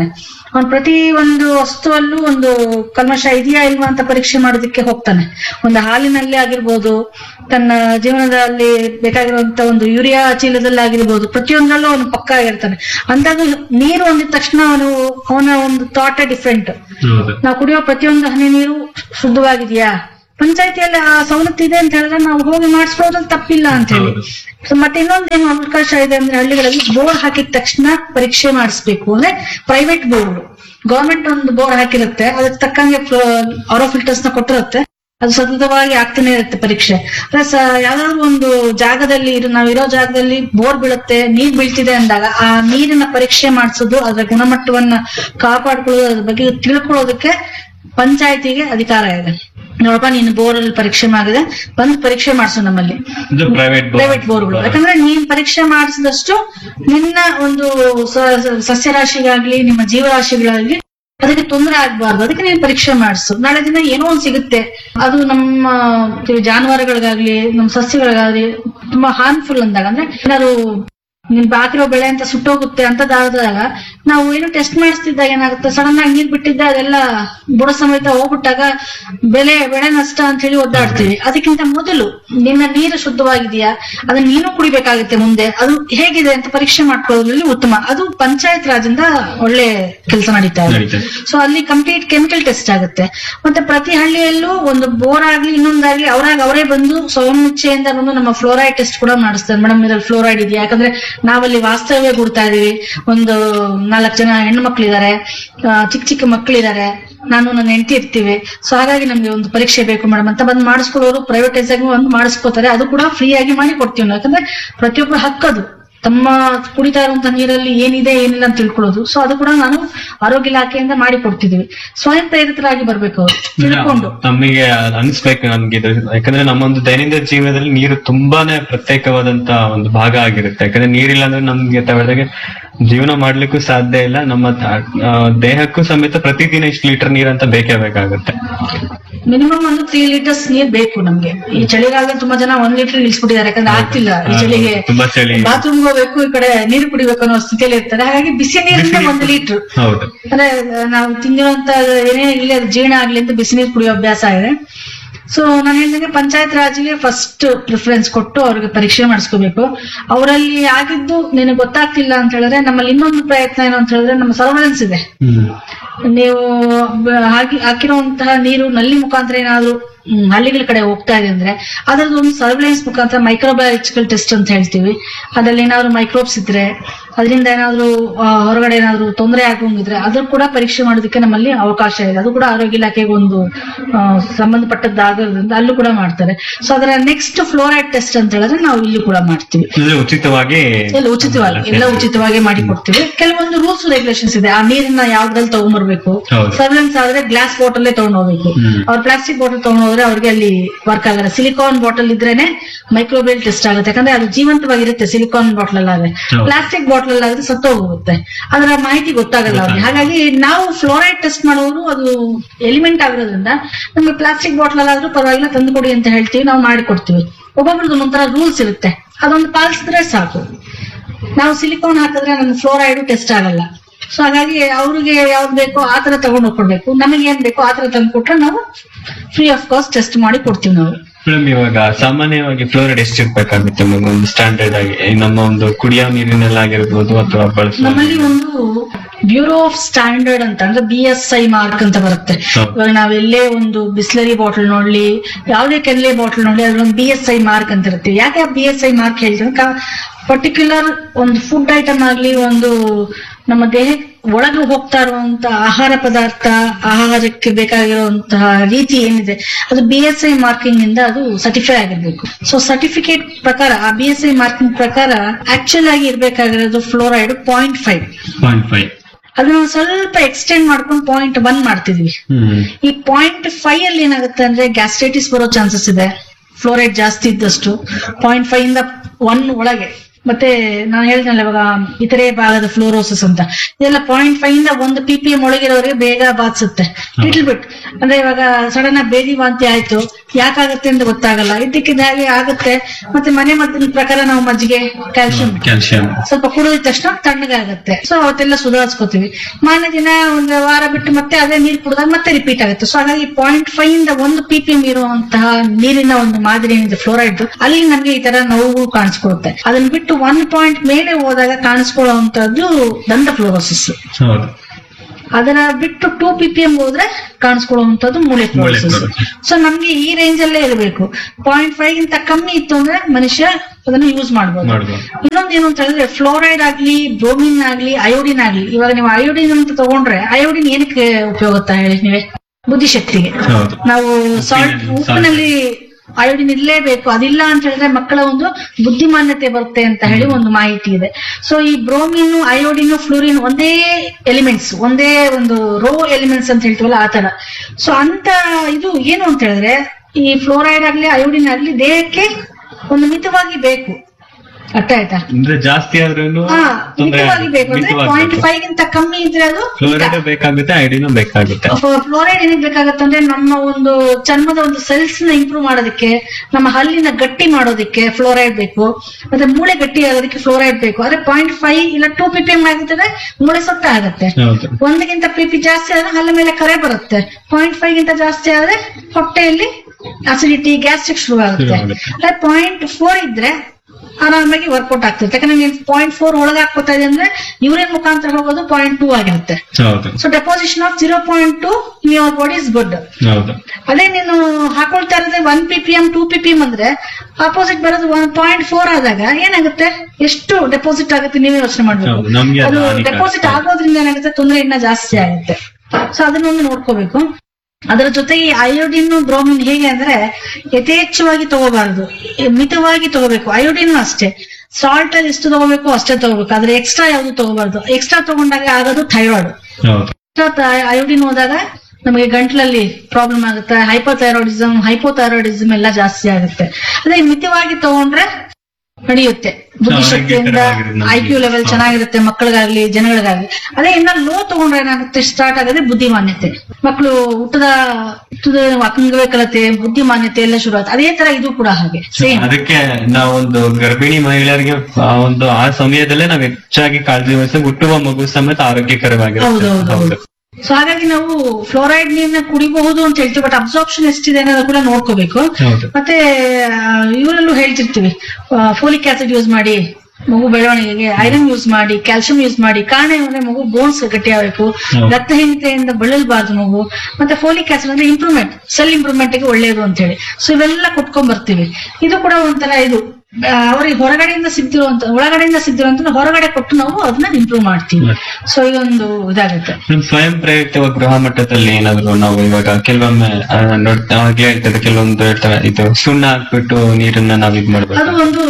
ಅವನು ಪ್ರತಿ ಒಂದು ವಸ್ತುವಲ್ಲೂ ಒಂದು ಕಲ್ಮಶ ಇದೆಯಾ ಇಲ್ವಾ ಅಂತ ಪರೀಕ್ಷೆ ಮಾಡೋದಕ್ಕೆ ಹೋಗ್ತಾನೆ ಒಂದು ಹಾಲಿನಲ್ಲಿ ಆಗಿರ್ಬೋದು ತನ್ನ ಜೀವನದಲ್ಲಿ ಬೇಕಾಗಿರುವಂತ ಒಂದು ಯೂರಿಯಾ ಚೀಲದಲ್ಲಿ ಆಗಿರ್ಬೋದು ಪ್ರತಿಯೊಂದರಲ್ಲೂ ಅವನು ಪಕ್ಕ ಆಗಿರ್ತಾನೆ ಅಂದಾಗ ನೀರು ಅಂದಿದ ತಕ್ಷಣ ಅವನು ಅವನ ಒಂದು ಥಾಟೇ ಡಿಫ್ರೆಂಟ್ ಹೌದು ನಾವು ಕುಡಿಯೋ ಪ್ರತಿಯೊಂದು ಹನಿ ನೀರು ಶುದ್ಧವಾಗಿದೆಯಾ ಪಂಚಾಯತಿಯಲ್ಲಿ ಆ ಸವಲತ್ತು ಇದೆ ಅಂತ ಹೇಳಿದ್ರೆ ನಾವು ಹೋಗಿ ಮಾಡಿಸ್ಬೋದ್ರಲ್ಲಿ ತಪ್ಪಿಲ್ಲ ಅಂತ ಹೇಳಿ ಹೌದು. ಸೊ ಮತ್ತೆ ಇನ್ನೊಂದೇನು ಅವಕಾಶ ಇದೆ ಅಂದ್ರೆ ಹಳ್ಳಿಗಳಲ್ಲಿ ಬೋರ್ ಹಾಕಿದ ತಕ್ಷಣ ಪರೀಕ್ಷೆ ಮಾಡಿಸ್ಬೇಕು ಅಂದ್ರೆ ಪ್ರೈವೇಟ್ ಬೋರ್ಡ್ ಗವರ್ಮೆಂಟ್ ಒಂದು ಬೋರ್ ಹಾಕಿರುತ್ತೆ ಅದಕ್ಕೆ ತಕ್ಕಂಗೆ ಆರೋ ಫಿಲ್ಟರ್ಸ್ ನ ಕೊಟ್ಟಿರುತ್ತೆ ಅದು ಸತತವಾಗಿ ಆಗ್ತಾನೆ ಇರುತ್ತೆ ಪರೀಕ್ಷೆ ಅಂದ್ರೆ ಸ ಯಾವ್ದಾದ್ರು ಒಂದು ಜಾಗದಲ್ಲಿ ಇರು ನಾವಿರೋ ಜಾಗದಲ್ಲಿ ಬೋರ್ ಬೀಳುತ್ತೆ ನೀರ್ ಬೀಳ್ತಿದೆ ಅಂದಾಗ ಆ ನೀರಿನ ಪರೀಕ್ಷೆ ಮಾಡಿಸೋದು ಅದರ ಗುಣಮಟ್ಟವನ್ನ ಕಾಪಾಡ್ಕೊಳ್ಳೋದು ಅದ್ರ ಬಗ್ಗೆ ತಿಳ್ಕೊಳ್ಳೋದಕ್ಕೆ ಪಂಚಾಯತಿಗೆ ಅಧಿಕಾರ ಇದೆ ನೋಡಪ್ಪ ನೀನು ಬೋರ್ ಅಲ್ಲಿ ಪರೀಕ್ಷೆ ಮಾಡಿದೆ ಬಂದು ಪರೀಕ್ಷೆ ಮಾಡಿಸು ನಮ್ಮಲ್ಲಿ ಇದು ಪ್ರೈವೇಟ್ ಪ್ರೈವೇಟ್ ಬೋರ್ಗಳು ಯಾಕಂದ್ರೆ ನೀನ್ ಪರೀಕ್ಷೆ ಮಾಡಿಸಿದಷ್ಟು ನಿನ್ನ ಒಂದು ಸ- ಸ- ಸಸ್ಯರಾಶಿಗಾಗ್ಲಿ ನಿಮ್ಮ ಜೀವರಾಶಿಗಳಾಗ್ಲಿ ಅದಕ್ಕೆ ತೊಂದರೆ ಆಗ್ಬಾರ್ದು ಅದಕ್ಕೆ ನೀನ್ ಪರೀಕ್ಷೆ ಮಾಡಿಸು ನಾಳೆ ದಿನ ಏನೋ ಒಂದ್ ಸಿಗುತ್ತೆ ಅದು ನಮ್ಮ ಜಾನುವಾರುಗಳಿಗಾಗ್ಲಿ ನಮ್ಮ ಸಸ್ಯಗಳಿಗಾಗ್ಲಿ ತುಂಬಾ ಹಾರ್ಮ್ಫುಲ್ ಅಂದಾಗ ಅಂದ್ರೆ ಏನಾದ್ರು ನೀನ್ ಹಾಕಿರೋ ಬೆಳೆ ಅಂತ ಸುಟ್ಟೋಗುತ್ತೆ ಅಂತದಾದಾಗ ನಾವು ಏನು ಟೆಸ್ಟ್ ಮಾಡಿಸ್ತಿದ್ದಾಗ ಏನಾಗುತ್ತೆ ಸಡನ್ ಆಗಿ ನೀರ್ ಬಿಟ್ಟಿದ್ದ ಅದೆಲ್ಲ ಬುಡ ಸಮೇತ ಹೋಗ್ಬಿಟ್ಟಾಗ ಬೆಲೆ ಬೆಳೆ ನಷ್ಟ ಅಂತ ಹೇಳಿ ಒದ್ದಾಡ್ತೀವಿ ಅದಕ್ಕಿಂತ ಮೊದಲು ನಿನ್ನ ನೀರು ಶುದ್ಧವಾಗಿದೆಯಾ ಅದನ್ನ ನೀನು ಕುಡಿಬೇಕಾಗುತ್ತೆ ಮುಂದೆ ಅದು ಹೇಗಿದೆ ಅಂತ ಪರೀಕ್ಷೆ ಮಾಡ್ಕೊಳ್ಳೋದ್ರಲ್ಲಿ ಉತ್ತಮ ಅದು ಪಂಚಾಯತ್ ರಾಜಿಂದ ಒಳ್ಳೆ ಕೆಲಸ ನಡೀತಾ ಇದೆ ನಡೀತಾ ಇದೆ. ಸೊ ಅಲ್ಲಿ ಕಂಪ್ಲೀಟ್ ಕೆಮಿಕಲ್ ಟೆಸ್ಟ್ ಆಗುತ್ತೆ ಮತ್ತೆ ಪ್ರತಿ ಹಳ್ಳಿಯಲ್ಲೂ ಒಂದು ಬೋರ್ ಆಗ್ಲಿ ಇನ್ನೊಂದಾಗ್ಲಿ ಅವರಾಗ ಅವರೇ ಬಂದು ಸ್ವಯಂ ಇಚ್ಛೆಯಿಂದ ಬಂದು ನಮ್ಮ ಫ್ಲೋರೈಡ್ ಟೆಸ್ಟ್ ಕೂಡ ಮಾಡಿಸ್ತಾರೆ ಮೇಡಮ್ ಇದ್ರಲ್ಲಿ ಫ್ಲೋರೈಡ್ ಇದೆಯಾ ಯಾಕಂದ್ರೆ ನಾವಲ್ಲಿ ವಾಸ್ತವ್ಯ ಕೊಡ್ತಾ ಇದೀವಿ ಒಂದು ನಾಲ್ಕು ಜನ ಹೆಣ್ಣು ಮಕ್ಳಿದಾರೆ ಆ, ಚಿಕ್ಕ ಚಿಕ್ಕ ಮಕ್ಕಳಿದ್ದಾರೆ ನಾನು ನನ್ನ ಹೆಂಡತಿ ಇರ್ತೀವಿ ಸೊ ಹಾಗಾಗಿ ನಮ್ಗೆ ಒಂದು ಪರೀಕ್ಷೆ ಬೇಕು ಮೇಡಮ್ ಅಂತ ಬಂದು ಮಾಡಿಸ್ಕೊಳ್ಳೋರು ಪ್ರೈವೇಟೈಸ್ ಆಗಿ ಒಂದು ಮಾಡಿಸ್ಕೋತಾರೆ ಅದು ಕೂಡ ಫ್ರೀ ಆಗಿ ಮಾಡಿ ಕೊಡ್ತೀವಿ ನಾವು ಯಾಕಂದ್ರೆ ಪ್ರತಿಯೊಬ್ಬರ ಹಕ್ಕದು ತಮ್ಮ ಕುಡಿತಾ ಇರುವಂತ ನೀರಲ್ಲಿ ಏನಿದೆ ಏನಿಲ್ಲ ಅಂತ ತಿಳ್ಕೊಳ್ಳೋದು ಸೊ ಅದು ಕೂಡ ನಾನು ಆರೋಗ್ಯ ಇಲಾಖೆಯಿಂದ ಮಾಡಿ ಕೊಡ್ತಿದೀವಿ ಸ್ವಯಂ ಪ್ರೇರಿತರಾಗಿ ಬರ್ಬೇಕು ಅವರು ತಿಳ್ಕೊಂಡು ನಮಗೆ ಅನ್ಸ್ಬೇಕು ನಮ್ಗೆ ಇದು ಯಾಕಂದ್ರೆ ನಮ್ಮೊಂದು ದೈನಂದಿನ ಜೀವನದಲ್ಲಿ ನೀರು ತುಂಬಾನೇ ಪ್ರತ್ಯೇಕವಾದಂತ ಒಂದು ಭಾಗ ಆಗಿರುತ್ತೆ ಯಾಕಂದ್ರೆ ನೀರಿಲ್ಲ ಅಂದ್ರೆ ನಮ್ಗೆ ತವಳಿದಾಗೆ ಜೀವನ ಮಾಡ್ಲಿಕ್ಕೂ ಸಾಧ್ಯ ಇಲ್ಲ ನಮ್ಮ ತ- ಆ, ದೇಹಕ್ಕೂ ಸಮೇತ ಪ್ರತಿದಿನ ಇಷ್ಟು ಲೀಟರ್ ನೀರಂತ ಬೇಕೇ ಬೇಕಾಗುತ್ತೆ ಮಿನಿಮಮ್ ಒಂದು ತ್ರೀ ಲೀಟರ್ಸ್ ನೀರ್ ಬೇಕು ನಮ್ಗೆ ಈ ಚಳಿಗಾಲದಲ್ಲಿ ತುಂಬಾ ಜನ ಒಂದ್ ಲೀಟರ್ ನಿಲ್ಸ್ಬಿಟ್ಟಿದ್ದಾರೆ ಯಾಕಂದ್ರೆ ಆಗ್ತಿಲ್ಲ ಈ ಚಳಿಗೆ ತುಂಬಾ ಚಳಿ ಬಾತ್ರೂಮ್ ಹೋಗ್ಬೇಕು ಈ ಕಡೆ ನೀರು ಕುಡಿಬೇಕು ಅನ್ನೋ ಸ್ಥಿತಿಯಲ್ಲಿ ಇರ್ತಾರೆ ಹಾಗಾಗಿ ಬಿಸಿ ನೀರಿಂದ ಒಂದು ಲೀಟರ್ ಹೌದು ಅಂದ್ರೆ ನಾವು ತಿಂದಿರುವಂತ ಏನೇ ಇಲ್ಲಿ ಅದು ಜೀರ್ಣ ಆಗ್ಲಿ ಅಂತ ಬಿಸಿ ನೀರು ಕುಡಿಯೋ ಅಭ್ಯಾಸ ಇದೆ ಸೊ ನಾನು ಹೇಳಿದಂಗೆ ಪಂಚಾಯತ್ ರಾಜ್ಗೆ ಫಸ್ಟ್ ಪ್ರಿಫರೆನ್ಸ್ ಕೊಟ್ಟು ಅವ್ರಿಗೆ ಪರೀಕ್ಷೆ ಮಾಡಿಸ್ಕೋಬೇಕು ಅವರಲ್ಲಿ ಆಗಿದ್ದು ನಿನಗೆ ಗೊತ್ತಾಗ್ತಿಲ್ಲ ಅಂತ ಹೇಳಿದ್ರೆ ನಮ್ಮಲ್ಲಿ ಇನ್ನೊಂದು ಪ್ರಯತ್ನ ಏನು ಅಂತ ಹೇಳಿದ್ರೆ ನಮ್ಮ ಸರ್ವಲೆನ್ಸ್ ಇದೆ ಹ್ಮ್ ನೀವು ಬ- ಹಾಕಿ ಹಾಕಿರುವಂತಹ ನೀರು ನಲ್ಲಿ ಮುಖಾಂತರ ಏನಾದ್ರು ಹ್ಮ್, ಹಳ್ಳಿಗಳ ಕಡೆ ಹೋಗ್ತಾ ಇದೆ ಅಂದ್ರೆ ಅದ್ರದ್ದು ಒಂದು ಸರ್ವಿಲೆನ್ಸ್ ಮುಖಾಂತರ ಮೈಕ್ರೋಬಯಾಲಜಿಕಲ್ ಟೆಸ್ಟ್ ಅಂತ ಹೇಳ್ತೀವಿ ಅದ್ರಲ್ಲಿ ಏನಾದ್ರು ಮೈಕ್ರೋಬ್ಸ್ ಇದ್ರೆ ಅದರಿಂದ ಏನಾದ್ರು ಆ, ಹೊರಗಡೆ ಏನಾದ್ರು ತೊಂದರೆ ಆಗೋಂಗಿದ್ರೆ ಅದ್ರ ಕೂಡ ಪರೀಕ್ಷೆ ಮಾಡೋದಕ್ಕೆ ನಮ್ಮಲ್ಲಿ ಅವಕಾಶ ಇದೆ ಅದು ಕೂಡ ಆರೋಗ್ಯ ಇಲಾಖೆಗೆ ಒಂದು ಆ, ಸಂಬಂಧಪಟ್ಟದ್ದಾಗೋದ್ರಿಂದ ಅಲ್ಲೂ ಕೂಡ ಮಾಡ್ತಾರೆ ಸೊ ಅದರ ನೆಕ್ಸ್ಟ್ ಫ್ಲೋರೈಡ್ ಟೆಸ್ಟ್ ಅಂತ ಹೇಳಿದ್ರೆ ನಾವು ಇಲ್ಲಿ ಕೂಡ ಮಾಡ್ತೀವಿ ಅಂದ್ರೆ ಉಚಿತವಾಗಿ ಎಲ್ಲ ಉಚಿತವಾಗಿ ಎಲ್ಲ ಉಚಿತವಾಗಿ ಮಾಡಿ ಕೊಡ್ತೀವಿ ಕೆಲವೊಂದು ರೂಲ್ಸ್ ರೆಗ್ಯುಲೇಷನ್ಸ್ ಇದೆ ಆ ನೀರನ್ನ ಯಾವ್ದ್ರಲ್ಲಿ ತಗೊಂಡ್ಬರ್ಬೇಕು ಹೌದು. ಸರ್ವೆಲೆನ್ಸ್ ಆದ್ರೆ ಗ್ಲಾಸ್ ಬಾಟಲ್ ತಗೊಂಡ್ ಹೋಗ್ಬೇಕು ಹ್ಮ್. ಅವ್ರ ಪ್ಲಾಸ್ಟಿಕ್ ಬಾಟಲ್ ತಗೊಂಡ್ ಹೋದ್ರೆ ಅವ್ರಿಗೆ ಅಲ್ಲಿ ವರ್ಕ್ ಆಗಲ್ಲ ಸಿಲಿಕಾನ್ ಬಾಟಲ್ ಇದ್ರೇನೆ ಮೈಕ್ರೋಬೇಲ್ ಟೆಸ್ಟ್ ಆಗುತ್ತೆ ಯಾಕಂದ್ರೆ ಅದು ಜೀವಂತವಾಗಿರುತ್ತೆ ಸಿಲಿಕಾನ್ ಬಾಟಲ್ ಅಲ್ಲಾದ್ರೆ ಹೌದು. ಪ್ಲಾಸ್ಟಿಕ್ ಬಾಟಲ್ ಆದ್ರೆ ಸತ್ತೋಗುತ್ತೆ ಅದರ ಮಾಹಿತಿ ಗೊತ್ತಾಗಲ್ಲ ಅವ್ರಿಗೆ ಹಾಗಾಗಿ ನಾವು ಫ್ಲೋರೈಡ್ ಟೆಸ್ಟ್ ಮಾಡೋರು ಅದು ಎಲಿಮೆಂಟ್ ಆಗಿರೋದ್ರಿಂದ ನಮ್ಗೆ ಪ್ಲಾಸ್ಟಿಕ್ ಬಾಟಲ್ ಅಲ್ಲಾದ್ರೂ ಪರವಾಗಿಲ್ಲ ತಂದು ಕೊಡಿ ಅಂತ ಹೇಳ್ತೀವಿ ನಾವು ಮಾಡಿಕೊಡ್ತೀವಿ ಒಬ್ಬೊಬ್ರದ್ದು ಒಂಥರ ರೂಲ್ಸ್ ಇರುತ್ತೆ ಅದೊಂದು ಪಾಲಿಸಿದ್ರೆ ಸಾಕು ನಾವು ಸಿಲಿಕಾನ್ ಹಾಕಿದ್ರೆ ನಮ್ಗೆ ಫ್ಲೋರೈಡ್ ಟೆಸ್ಟ್ ಆಗಲ್ಲ ಸೊ ಹಾಗಾಗಿ ಅವ್ರಿಗೆ ಯಾವ್ದು ಬೇಕೋ ಆ ತರ ತಗೊಂಡು ಹೋಗ್ಕೊಡ್ಬೇಕು ನಮಗೆ ಏನ್ ಬೇಕೋ ಆ ತರ ತಂದು ಕೊಟ್ರೆ ನಾವು ಫ್ರೀ ಆಫ್ ಕಾಸ್ಟ್ ಟೆಸ್ಟ್ ಮಾಡಿ ಕೊಡ್ತೀವಿ ನಾವು ಮೇಡಮ್ ಇವಾಗ ಸಾಮಾನ್ಯವಾಗಿ ಫ್ಲೋರೈಡ್ ಎಷ್ಟಿರ್ಬೇಕಾಗುತ್ತೆ ಮೇಡಮ್ ಒಂದು ಸ್ಟ್ಯಾಂಡರ್ಡ್ ಆಗಿ ಈ ನಮ್ಮ ಒಂದು ಕುಡಿಯೋ ನೀರಿನಲ್ಲಾಗಿರ್ಬೋದು ಅಥವಾ ಬಳಸುವ ನಮ್ಮಲ್ಲಿ ಒಂದು ಬ್ಯೂರೋ ಆಫ್ ಸ್ಟ್ಯಾಂಡರ್ಡ್ ಅಂತ ಅಂದ್ರೆ ಬಿ ಎಸ್ ಐ ಮಾರ್ಕ್ ಅಂತ ಬರುತ್ತೆ ಹೌದು. ಇವಾಗ ನಾವೆಲ್ಲೇ ಒಂದು ಬಿಸ್ಲರಿ ಬಾಟಲ್ ನೋಡ್ಲಿ ಯಾವುದೇ ಕೆನ್ಲೆ ಬಾಟಲ್ ನೋಡ್ಲಿ ಅದ್ರೊಂದು ಬಿ ಎಸ್ ಐ ಮಾರ್ಕ್ ಅಂತ ಇರುತ್ತೆ ಯಾಕೆ ಬಿ ಎಸ್ ಐ ಮಾರ್ಕ್ ಹೇಳ್ತೀವಿ ಪರ್ಟಿಕ್ಯುಲರ್ ಒಂದು ಫುಡ್ ಐಟಮ್ ಆಗ್ಲಿ ಒಂದು ನಮ್ಮ ದೇಹ ಒಳಗೆ ಹೋಗ್ತಾ ಇರುವಂತ ಆಹಾರ ಪದಾರ್ಥ ಆಹಾರಕ್ಕೆ ಬೇಕಾಗಿರುವಂತಹ ರೀತಿ ಏನಿದೆ ಅದು ಬಿ ಎಸ್ ಐ ಮಾರ್ಕಿಂಗ್ ಇಂದ ಅದು ಸರ್ಟಿಫೈ ಆಗಿರ್ಬೇಕು ಸೊ ಸರ್ಟಿಫಿಕೇಟ್ ಪ್ರಕಾರ ಆ ಬಿ ಎಸ್ ಐ ಮಾರ್ಕಿಂಗ್ ಪ್ರಕಾರ ಆಕ್ಚುಲ್ ಆಗಿ ಇರ್ಬೇಕಾಗಿರೋದು fluoride point five point five ಅದನ್ನ ಸ್ವಲ್ಪ ಎಕ್ಸ್ಟೆಂಡ್ ಮಾಡ್ಕೊಂಡು ಪಾಯಿಂಟ್ ಒನ್ ಮಾಡ್ತಿದೀವಿ ಹ್ಮ್ ಈ ಪಾಯಿಂಟ್ ಫೈವ್ ಅಲ್ಲಿ ಏನಾಗುತ್ತೆ ಅಂದ್ರೆ ಗ್ಯಾಸ್ಟ್ರೈಟಿಸ್ ಬರೋ ಚಾನ್ಸಸ್ ಇದೆ ಫ್ಲೋರೈಡ್ ಜಾಸ್ತಿ ಇದ್ದಷ್ಟು ಪಾಯಿಂಟ್ ಫೈವ್ ಇಂದ ಒನ್ ಒಳಗೆ ಮತ್ತೆ ನಾನು ಹೇಳಿದ್ನಲ್ಲ ಇವಾಗ ಇತರೆ ಭಾಗದ ಫ್ಲೋರೋಸಿಸ್ ಅಂತ ಇದೆಲ್ಲ ಪಾಯಿಂಟ್ ಫೈವ್ ಇಂದ ಒಂದು ಪಿ ಪಿ ಎಂ ಒಳಗಿರೋರಿಗೆ ಬೇಗ ಬಾಧಿಸುತ್ತೆ ಲಿಟಲ್ ಬಿಟ್ ಅಂದ್ರೆ ಇವಾಗ ಸಡನ್ ಆಗಿ ಬೇದಿ ವಾಂತಿ ಆಯ್ತು ಯಾಕಾಗತ್ತೆ ಅಂತ ಗೊತ್ತಾಗಲ್ಲ ಇದ್ದಕ್ಕಿದ್ದ ಹಾಗೆ ಆಗುತ್ತೆ ಮತ್ತೆ ಮನೆ ಮದ್ದಿನ ಪ್ರಕಾರ ನಾವು ಮಜ್ಜಿಗೆ ಕ್ಯಾಲ್ಸಿಯಂ ಕ್ಯಾಲ್ಸಿಯಂ ಸ್ವಲ್ಪ ಕುಡಿದ ತಕ್ಷಣ ತಣ್ಣಗಾಗತ್ತೆ ಸೊ ಅವತ್ತೆಲ್ಲ ಸುಧಾರಿಸ್ಕೋತೀವಿ ಮಾರನೇ ದಿನ ಒಂದು ವಾರ ಬಿಟ್ಟು ಮತ್ತೆ ಅದೇ ನೀರು ಕುಡಿದಾಗ ಮತ್ತೆ ರಿಪೀಟ್ ಆಗುತ್ತೆ ಸೊ ಹಾಗಾಗಿ ಪಾಯಿಂಟ್ ಫೈವ್ ಇಂದ ಒಂದು ಪಿ ಪಿ ಎಂ ಇರುವಂತಹ ನೀರಿನ ಒಂದು ಮಾದರಿ ಏನಿದೆ ಫ್ಲೋರೈಡ್ ಅಲ್ಲಿ ನಮ್ಗೆ ಈ ತರ ನೋವು ಕಾಣಿಸ್ಕೊಳ್ಳುತ್ತೆ ಅದನ್ನ ಬಿಟ್ಟು ಒನ್ ಪಾಯಿಂಟ್ ಮೇಲೆ ಹೋದಾಗ ಕಾಣಿಸ್ಕೊಳ್ಳುವಂತದ್ದು ದಂಡ ಫ್ಲೋರೋಸಿಸ್ ಹೌದು ಅದನ್ನ ಬಿಟ್ಟು ಟೂ ಪಿ ಪಿ ಎಂ ಹೋದ್ರೆ ಕಾಣಿಸ್ಕೊಳ್ಳುವಂತದ್ದು ಮೂಳೆ ಫ್ಲೋರೋಸಿಸ್ fluorosis. ಸೊ ನಮ್ಗೆ ಈ ರೇಂಜ್ ಅಲ್ಲೇ ಇರಬೇಕು ಪಾಯಿಂಟ್ ಫೈವ್ ಗಿಂತ ಕಮ್ಮಿ ಇತ್ತು ಅಂದ್ರೆ ಮನುಷ್ಯ ಅದನ್ನ ಯೂಸ್ ಮಾಡ್ಬೋದು ಮಾಡ್ಬೋದು ಇನ್ನೊಂದು ಏನು ಅಂತ ಹೇಳಿದ್ರೆ ಫ್ಲೋರೈಡ್ ಆಗ್ಲಿ ಬ್ರೋಮಿನ್ ಆಗ್ಲಿ ಅಯೋಡಿನ್ ಆಗ್ಲಿ ಇವಾಗ ನೀವು ಅಯೋಡಿನ್ ಅಂತ ತಗೊಂಡ್ರೆ ಅಯೋಡಿನ್ ಏನಕ್ಕೆ ಉಪಯೋಗ ಹೇಳಿ ನೀವೇ ಬುದ್ಧಿಶಕ್ತಿಗೆ ಹೌದು ನಾವು ಸಾಲ್ಟ್ ಉಪ್ಪಿನಲ್ಲಿ, ಉಪ್ಪಿನಲ್ಲಿ ಅಯೋಡಿನ್ ಇರ್ಲೇಬೇಕು ಅದಿಲ್ಲ ಅಂತ ಹೇಳಿದ್ರೆ ಮಕ್ಕಳ ಒಂದು ಬುದ್ಧಿಮಾನ್ಯತೆ ಬರುತ್ತೆ ಅಂತ ಹೇಳಿ ಒಂದು ಮಾಹಿತಿ ಇದೆ ಸೊ ಈ ಬ್ರೋಮಿನ್ ಅಯೋಡಿನ್ ಫ್ಲೂರಿನ್ ಒಂದೇ ಎಲಿಮೆಂಟ್ಸ್ ಒಂದೇ ಒಂದು ರೋ ಎಲಿಮೆಂಟ್ಸ್ ಅಂತ ಹೇಳ್ತೀವಲ್ಲ ಆ ತರ ಸೊ ಅಂತ ಇದು ಏನು ಅಂತ ಹೇಳಿದ್ರೆ ಈ ಫ್ಲೋರೈಡ್ ಆಗ್ಲಿ ಅಯೋಡಿನ್ ಆಗ್ಲಿ ದೇಹಕ್ಕೆ ಒಂದು ಮಿತವಾಗಿ ಬೇಕು ಅರ್ಥ ಆಯ್ತಾ ಅಂದ್ರೆ ಜಾಸ್ತಿ ಆದ್ರೂ ಹಾ ತೊಂದರೆ ಮಿತವಾಗಿ ಬೇಕು ಅಂದ್ರೆ ಪಾಯಿಂಟ್ ಫೈವ್ ಗಿಂತ ಕಮ್ಮಿ ಇದ್ರೆ ಅದು ಫ್ಲೋರೈಡ್ ಬೇಕಾಗುತ್ತೆ ಐಡಿನೂ ಬೇಕಾಗುತ್ತೆ ಫ್ಲೋರೈಡ್ ಏನಿಗೆ ಬೇಕಾಗತ್ತೆ ಅಂದ್ರೆ ನಮ್ಮ ಒಂದು ಚರ್ಮದ ಒಂದು ಸೆಲ್ಸ್ ನ ಇಂಪ್ರೂವ್ ಮಾಡೋದಕ್ಕೆ ನಮ್ಮ ಹಲ್ಲಿನ ಗಟ್ಟಿ ಮಾಡೋದಕ್ಕೆ ಫ್ಲೋರೈಡ್ ಬೇಕು ಮತ್ತೆ ಮೂಳೆ ಗಟ್ಟಿ ಆಗೋದಕ್ಕೆ ಫ್ಲೋರೈಡ್ ಬೇಕು ಆದ್ರೆ ಪಾಯಿಂಟ್ ಫೈವ್ ಇಲ್ಲ ಟೂ ಪಿ ಪಿ ಎಂ ಆಗುತ್ತದೆ ಮೂಳೆ ಸೊಟ್ಟ ಆಗುತ್ತೆ ಹೌದು ಒಂದಕ್ಕಿಂತ ಪಿ ಪಿ ಜಾಸ್ತಿ ಆದ್ರೆ ಹಲ್ಲ ಮೇಲೆ ಕರೆ ಬರುತ್ತೆ ಪಾಯಿಂಟ್ ಫೈವ್ ಗಿಂತ ಜಾಸ್ತಿ ಆದ್ರೆ ಹೊಟ್ಟೆಯಲ್ಲಿ ಅಸಿಡಿಟಿ ಗ್ಯಾಸ್ಟ್ರಿಕ್ ಶುರು ಆಗುತ್ತೆ ಶುರುವಾಗುತ್ತೆ. ಅದೇ ಪಾಯಿಂಟ್ ಫೋರ್ ಇದ್ರೆ ಆರಾಮಾಗಿ ವರ್ಕೌಟ್ ಆಗ್ತಿರುತ್ತೆ ಯಾಕಂದ್ರೆ ನೀವು ಪಾಯಿಂಟ್ ಫೋರ್ ಒಳಗೆ ಹಾಕೋತಾ ಇದೆ ಅಂದ್ರೆ ಯೂರಿನ್ ಮುಖಾಂತರ ಹೋಗೋದು ಪಾಯಿಂಟ್ ಟೂ ಆಗಿರುತ್ತೆ ಹೌದು so deposition of zero point two in your body is good ಹೌದು ಅದೇ ನೀನು ಹಾಕೊಳ್ತಾ ಇರೋದೇ one P P M two P P M ಅಂದ್ರೆ ಆಪೋಸಿಟ್ ಬರೋದು ಒನ್ ಪಾಯಿಂಟ್ ಫೋರ್ ಆದಾಗ ಏನಾಗುತ್ತೆ ಎಷ್ಟು ಡೆಪಾಸಿಟ್ ಆಗುತ್ತೆ ನೀವೇ ಯೋಚನೆ ಮಾಡ್ಬೇಕು ಹೌದು, ನಮ್ಗೆ ಅದು ಅದು ಹಾನಿಕಾರಕ. ಡೆಪಾಸಿಟ್ ಆಗೋದ್ರಿಂದ ಏನಾಗುತ್ತೆ ತೊಂದರೆ ಇನ್ನ ಜಾಸ್ತಿ ಆಗುತ್ತೆ ಸೊ ಅದನ್ನೊಂದು ನೋಡ್ಕೋಬೇಕು ಅದರ ಜೊತೆಗೆ ಅಯೋಡಿನ್ ಬ್ರೋಮಿನ್ ಹೇಗೆ ಅಂದ್ರೆ ಯಥೇಚ್ಛವಾಗಿ ತಗೋಬಾರದು ಮಿತವಾಗಿ ತಗೋಬೇಕು ಅಯೋಡಿನ್ ಅಷ್ಟೇ ಸಾಲ್ಟ್ ಅಲ್ಲಿ ಎಷ್ಟು ತಗೋಬೇಕು ಅಷ್ಟೇ ತಗೋಬೇಕು ಆದ್ರೆ ಎಕ್ಸ್ಟ್ರಾ ಯಾವ್ದು ತಗೋಬಾರ್ದು ಎಕ್ಸ್ಟ್ರಾ ತಗೊಂಡಾಗ ಆಗೋದು ಥೈರಾಯ್ಡ್ ಹೌದು ಅಯೋಡಿನ್ ಹೋದಾಗ ನಮಗೆ ಗಂಟ್ಲಲ್ಲಿ ಪ್ರಾಬ್ಲಮ್ ಆಗುತ್ತೆ ಹೈಪೋಥೈರಾಯ್ಡಿಸಮ್ ಹೈಪೋಥೈರಾಯ್ಡಿಸಮ್ ಎಲ್ಲ ಜಾಸ್ತಿ ಆಗುತ್ತೆ ಅದೇ ಮಿತವಾಗಿ ತಗೊಂಡ್ರೆ ನಡೆಯುತ್ತೆ ಬುದ್ಧಿಶಕ್ತಿಯಿಂದ ಆರೋಗ್ಯಕರವಾಗಿರುತ್ತೆ ನಮ್ಗೆ. ಐ ಕ್ಯೂ ಲೆವೆಲ್ ಚೆನ್ನಾಗಿರುತ್ತೆ ಮಕ್ಕಳಿಗಾಗ್ಲಿ ಜನಗಳಿಗಾಗ್ಲಿ ಅದೇ ಇನ್ನ ಲೋ ತಗೊಂಡ್ರೆ ಏನಾಗುತ್ತೆ ಸ್ಟಾರ್ಟ್ ಆಗೋದೇ ಬುದ್ಧಿಮಾನ್ಯತೆ ಮಕ್ಕಳು ಹುಟ್ಟದ ಹುಟ್ಟದ ಅಂಗವಿಕಲತೆ ಬುದ್ಧಿಮಾನ್ಯತೆ ಎಲ್ಲ ಶುರು ಆಗುತ್ತೆ ಅದೇ ತರ ಇದು ಕೂಡ ಹಾಗೆ ಸೇಮ್ ಅದಕ್ಕೆ ನಾವೊಂದು ಗರ್ಭಿಣಿ ಮಹಿಳೆಯರಿಗೆ ಆ ಒಂದು ಆ ಸಮಯದಲ್ಲೇ ನಾವು ಹೆಚ್ಚಾಗಿ ಕಾಳಜಿ ವಹಿಸಿ ಹುಟ್ಟುವ ಮಗು ಸಮೇತ ಆರೋಗ್ಯಕರವಾಗಿರುತ್ತೆ ಹೌದೌದು ಹೌದು ಸೊ ಹಾಗಾಗಿ ನಾವು ಫ್ಲೋರೈಡ್ ನೀರನ್ನ ಕುಡಿಬಹುದು ಅಂತ ಹೇಳ್ತೀವಿ ಬಟ್ ಅಬ್ಸಾರ್ಪ್ಷನ್ ಎಷ್ಟಿದೆ ಅನ್ನೋದು ಕೂಡ ನೋಡ್ಕೋಬೇಕು ಹೌದು ಮತ್ತೆ ಇವರಲ್ಲೂ ಹೇಳ್ತಿರ್ತೀವಿ ಫೋಲಿಕ್ ಆಸಿಡ್ ಯೂಸ್ ಮಾಡಿ ಮಗು ಬೆಳವಣಿಗೆಗೆ ಐರನ್ ಯೂಸ್ ಮಾಡಿ ಕ್ಯಾಲ್ಸಿಯಂ ಯೂಸ್ ಮಾಡಿ ಕಾರಣ ಏನಂದ್ರೆ ಮಗು ಬೋನ್ಸ್ ಗಟ್ಟಿ ಆಗಬೇಕು ಹೌದು. ರಕ್ತಹೀನತೆಯಿಂದ ಬಳಲಬಾರ್ದು ಮಗು ಮತ್ತೆ ಫೋಲಿಕ್ ಆಸಿಡ್ ಅಂದ್ರೆ ಇಂಪ್ರೂವ್ಮೆಂಟ್ ಸೆಲ್ ಇಂಪ್ರೂವ್ಮೆಂಟ್ ಗೆ ಒಳ್ಳೆಯದು ಅಂತ ಹೇಳಿ ಸೊ ಇವೆಲ್ಲ ಕೊಟ್ಕೊಂಡ್ ಬರ್ತೀವಿ ಇದು ಕೂಡ ಒಂಥರ ಇದು ಆ, ಅವ್ರಿಗೆ ಹೊರಗಡೆಯಿಂದ ಸಿಗ್ತಿರುವಂತ ಒಳಗಡೆಯಿಂದ ಸಿಗ್ತಿರುವಂತ ಹೊರಗಡೆ ಕೊಟ್ಟು ನಾವು ಅದನ್ನ ಇಂಪ್ರೂವ್ ಮಾಡ್ತೀವಿ ಸೊ ಇದೊಂದು ಇದಾಗುತ್ತೆ ನಮ್ ಸ್ವಯಂ ಪ್ರೇರಿತ ಗೃಹ ಮಟ್ಟದಲ್ಲಿ ಏನಾದ್ರು ನಾವು ಇವಾಗ ಕೆಲವೊಮ್ಮೆ ಆ, ನೋಡ್- ಆಗ್ಲೇ ಹೇಳ್ತದೆ ಕೆಲವೊಂದು ಹೇಳ್ತಾರೆ ಇದು ಸುಣ್ಣ ಹಾಕ್ಬಿಟ್ಟು ನೀರನ್ನ ನಾವ್ ಇದ್ ಅದು ಮಾಡ್ಬೇಕು ಒಂದು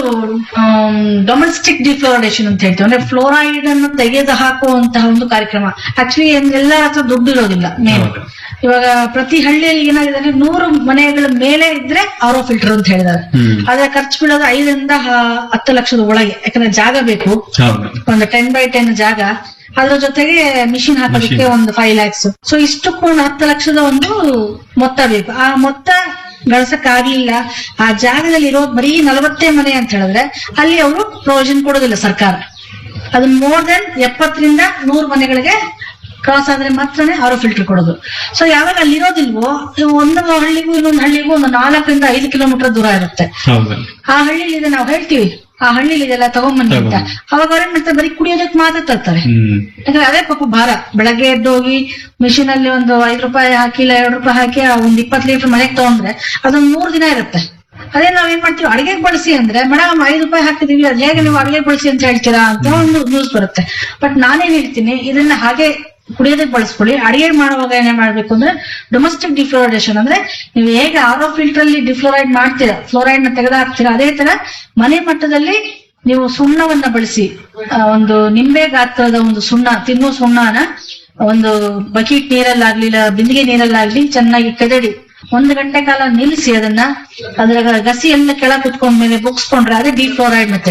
ಡೊಮೆಸ್ಟಿಕ್ ಡಿಫ್ಲೋರೈಡೇಷನ್ ಅಂತ ಹೇಳ್ತೀವಿ ಅಂದ್ರೆ ಫ್ಲೋರೈಡ್ ಅನ್ನು ತೆಗೆದು ಹಾಕುವಂತಹ ಒಂದು ಕಾರ್ಯಕ್ರಮ ಆಕ್ಚುಲಿ ಎಲ್ಲರ ಹತ್ರ ದುಡ್ಡು ಇರೋದಿಲ್ಲ ಮೇನ್ ಹೌದು. ಇವಾಗ ಪ್ರತಿ ಹಳ್ಳಿಯಲ್ಲಿ ಏನಾಗಿದೆ ಅಂದ್ರೆ ನೂರು ಮನೆಗಳ ಮೇಲೆ ಇದ್ರೆ ಆರೋ ಫಿಲ್ಟರ್ ಅಂತ ಹೇಳಿದ್ದಾರೆ ಹ್ಮ್ ಆದ್ರೆ ಖರ್ಚು ಬೀಳೋದು ಐದರಿಂದ ಹ- ಹತ್ತು ಲಕ್ಷದ ಒಳಗೆ ಯಾಕಂದ್ರೆ ಜಾಗ ಬೇಕು ಹೌದು ಒಂದು ಟೆನ್ ಬೈ ಟೆನ್ ಜಾಗ ಅದ್ರ ಜೊತೆಗೆ ಮಿಷಿನ್ ಹಾಕೋದಕ್ಕೆ Machine. ಒಂದು ಫೈವ್ ಲ್ಯಾಕ್ಸ್ ಸೊ ಇಷ್ಟಕ್ಕೂ ಒಂದು ಹತ್ತು ಲಕ್ಷದ ಒಂದು ಮೊತ್ತ ಬೇಕು ಆ ಮೊತ್ತ ಗಳಿಸಕ್ ಆಗ್ಲಿಲ್ಲ ಆ ಜಾಗದಲ್ಲಿ ಇರೋದು ಬರೀ ನಲವತ್ತೇ ಮನೆ ಅಂತ ಹೇಳಿದ್ರೆ ಅಲ್ಲಿ ಅವರು ಪ್ರೊವಿಷನ್ ಕೊಡೋದಿಲ್ಲ ಸರ್ಕಾರ ಅದು ಮೋರ್ ದೆನ್ ಎಪ್ಪತ್ತರಿಂದ ನೂರು ಮನೆಗಳಿಗೆ ಕ್ರಾಸ್ ಆದ್ರೆ ಮಾತ್ರನೇ ಆರೋ ಫಿಲ್ಟರ್ ಕೊಡೋದು ಸೊ ಯಾವಾಗ ಅಲ್ಲಿ ಇರೋದಿಲ್ವೋ ಇವು ಒಂದು ಹಳ್ಳಿಗೂ ಇನ್ನೊಂದು ಹಳ್ಳಿಗೂ ಒಂದು ನಾಲ್ಕರಿಂದ ಐದು ಕಿಲೋಮೀಟರ್ ದೂರ ಇರುತ್ತೆ ಹೌದು ಆ ಹಳ್ಳಿಲಿ ಇದೆ ನಾವು ಹೇಳ್ತೀವಿ ಆ ಹಳ್ಳಿಲಿ ಇದೆಲ್ಲ ತಗೊಂಬನ್ನಿ ಅಂತ ತಗೊಂಬನ್ನಿ. ಅವಾಗ ಅವ್ರೇನ್ ಮಾಡ್ತಾರೆ ಬರೀ ಕುಡಿಯೋದಕ್ಕೆ ಮಾತ್ರ ತರ್ತಾರೆ ಹ್ಮ್ ಯಾಕಂದ್ರೆ ಅದೇ ಪಾಪ ಭಾರ ಬೆಳಗ್ಗೆ ಎದ್ದು ಹೋಗಿ ಮಿಷಿನ್ ಅಲ್ಲಿ ಒಂದು ಐದು ರೂಪಾಯಿ ಹಾಕಿ ಇಲ್ಲ ಎರಡು ರೂಪಾಯಿ ಹಾಕಿ ಆ ಒಂದ್ ಇಪ್ಪತ್ತು ಲೀಟರ್ ಮನೆಗೆ ತಗೊಂಡ್ರೆ ಅದೊಂದ್ ಮೂರ್ ದಿನ ಇರುತ್ತೆ ಅದೇ ನಾವ್ ಏನ್ ಮಾಡ್ತೀವಿ ಅಡಿಗೆಗೆ ಬಳಸಿ ಅಂದ್ರೆ ಮೇಡಮ್ ಐದು ರೂಪಾಯಿ ಹಾಕಿದೀವಿ ಅದ್ ಹೇಗೆ ನೀವು ಅಡಿಗೆ ಬಳಸಿ ಅಂತ ಹೇಳ್ತೀರಾ ಅಂತ ಒಂದು ನ್ಯೂಸ್ ಬರುತ್ತೆ ಬಟ್ ನಾನೇನ್ ಹೇಳ್ತೀನಿ ಇದನ್ನ ಹಾಗೆ ಕುಡಿಯೋದಕ್ಕೆ ಬಳಸ್ಕೊಳ್ಳಿ ಅಡಿಗೆ ಮಾಡುವಾಗ ಏನೇ ಮಾಡ್ಬೇಕು ಅಂದ್ರೆ ಡೊಮೆಸ್ಟಿಕ್ ಡಿಫ್ಲೋರೈಡೇಷನ್ ಅಂದ್ರೆ ನೀವು ಹೇಗೆ ಆರೋ ಫಿಲ್ಟರ್ ಅಲ್ಲಿ ಡಿಫ್ಲೋರೈಡ್ ಮಾಡ್ತೀರಾ ಫ್ಲೋರೈಡ್ ನ ತೆಗೆದು ಹಾಕ್ತೀರಾ ಅದೇ ತರ ಮನೆ ಮಟ್ಟದಲ್ಲಿ ನೀವು ಸುಣ್ಣವನ್ನ ಬಳಸಿ ಆ, ಒಂದು ನಿಂಬೆ ಗಾತ್ರದ ಒಂದು ಸುಣ್ಣ ತಿನ್ನೋ ಸುಣ್ಣನ ಒಂದು ಬಕೀಟ್ ನೀರಲ್ಲಾಗ್ಲಿ ಇಲ್ಲ ಬಿಂದಿಗೆ ನೀರಲ್ಲಾಗ್ಲಿ ಚೆನ್ನಾಗಿ ಕೆದಡಿ ಒಂದು ಗಂಟೆ ಕಾಲ ನಿಲ್ಲಿಸಿ ಅದನ್ನ ಅದರ ಗಸಿ ಎಲ್ಲ ಕೆಳ ಕುತ್ಕೊಂಡ್ಮೇಲೆ ಬುಕ್ಸ್ಕೊಂಡ್ರೆ ಅದೇ ಡಿಫ್ಲೋರೈಡ್ ಮೆಥಡ್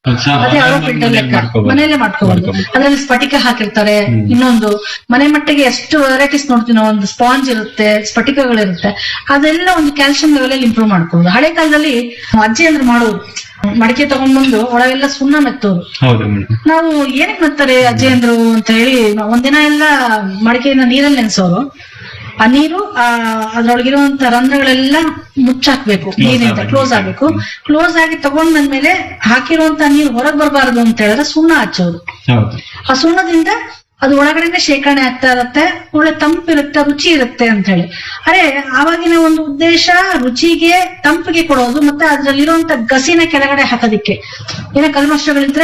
ಅದೇ ಅವರ ಫಿಲ್ಟರ್ ಲೆಕ್ಕ ಮನೆಯಲ್ಲೇ ಮಾಡ್ಕೋಬಹುದು ಅದ್ರಲ್ಲಿ ಸ್ಫಟಿಕ ಹಾಕಿರ್ತಾರೆ ಇನ್ನೊಂದು ಮನೆ ಮಟ್ಟಿಗೆ ಎಷ್ಟು ವೆರೈಟೀಸ್ ನೋಡ್ತೀವಿ ನಾವು ಒಂದು ಸ್ಪಾಂಜ್ ಇರುತ್ತೆ ಸ್ಫಟಿಕಗಳಿರುತ್ತೆ ಅದೆಲ್ಲ ಒಂದು ಕ್ಯಾಲ್ಸಿಯಂ ಲೆವೆಲ್ ಅಲ್ಲಿ ಇಂಪ್ರೂವ್ ಮಾಡ್ಕೋಬಹುದು ಹಳೆ ಕಾಲದಲ್ಲಿ ಅಜ್ಜಿ ಅಂದ್ರೆ ಮಾಡೋದು ಮಡಿಕೆ ತಗೊಂಡ್ಬಂದು ಒಳಗೆಲ್ಲ ಸುಣ್ಣ ಮೆತ್ತೋರು ಹೌದು ಮೇಡಮ್ ನಾವು ಏನಕ್ಕೆ ಮೆತ್ತಾರೆ ಅಜ್ಜಿ ಅಂದ್ರು ಅಂತ ಹೇಳಿ ನಾವ್ ಒಂದಿನ ಎಲ್ಲ ಮಡಿಕೆಯನ್ನ ನೀರಲ್ಲಿ ನೆನ್ಸೋರು ಆ ನೀರು ಆ ಅದ್ರೊಳಗಿರುವಂತ ರಂಧ್ರಗಳೆಲ್ಲ ಮುಚ್ಚಾಕ್ಬೇಕು ನೀರಿಂದ ಕ್ಲೋಸ್ ಆಗ್ಬೇಕು ಕ್ಲೋಸ್ ಆಗಿ ತಗೊಂಡ್ ಬಂದ್ಮೇಲೆ ಹಾಕಿರುವಂತ ನೀರು ಹೊರಗ್ ಬರಬಾರದು ಅಂತ ಹೇಳಿದ್ರೆ ಸುಣ್ಣ ಹಚ್ಚೋದು ಹೌದು ಆ ಸುಣ್ಣದಿಂದ ಅದು ಒಳಗಡೆನೆ ಶೇಖರಣೆ ಆಗ್ತಾ ಇರತ್ತೆ ಒಳ್ಳೆ ತಂಪಿರುತ್ತೆ ರುಚಿ ಇರುತ್ತೆ ಅಂತ ಹೇಳಿ ಅರೆ ಆವಾಗಿನ ಒಂದು ಉದ್ದೇಶ ರುಚಿಗೆ ತಂಪಿಗೆ ಕೊಡೋದು ಮತ್ತೆ ಅದ್ರಲ್ಲಿರುವಂತ ಗಸಿನ ಕೆಳಗಡೆ ಹಾಕೋದಿಕ್ಕೆ ಏನೋ ಕಲ್ಮಶಗಳಿದ್ರೆ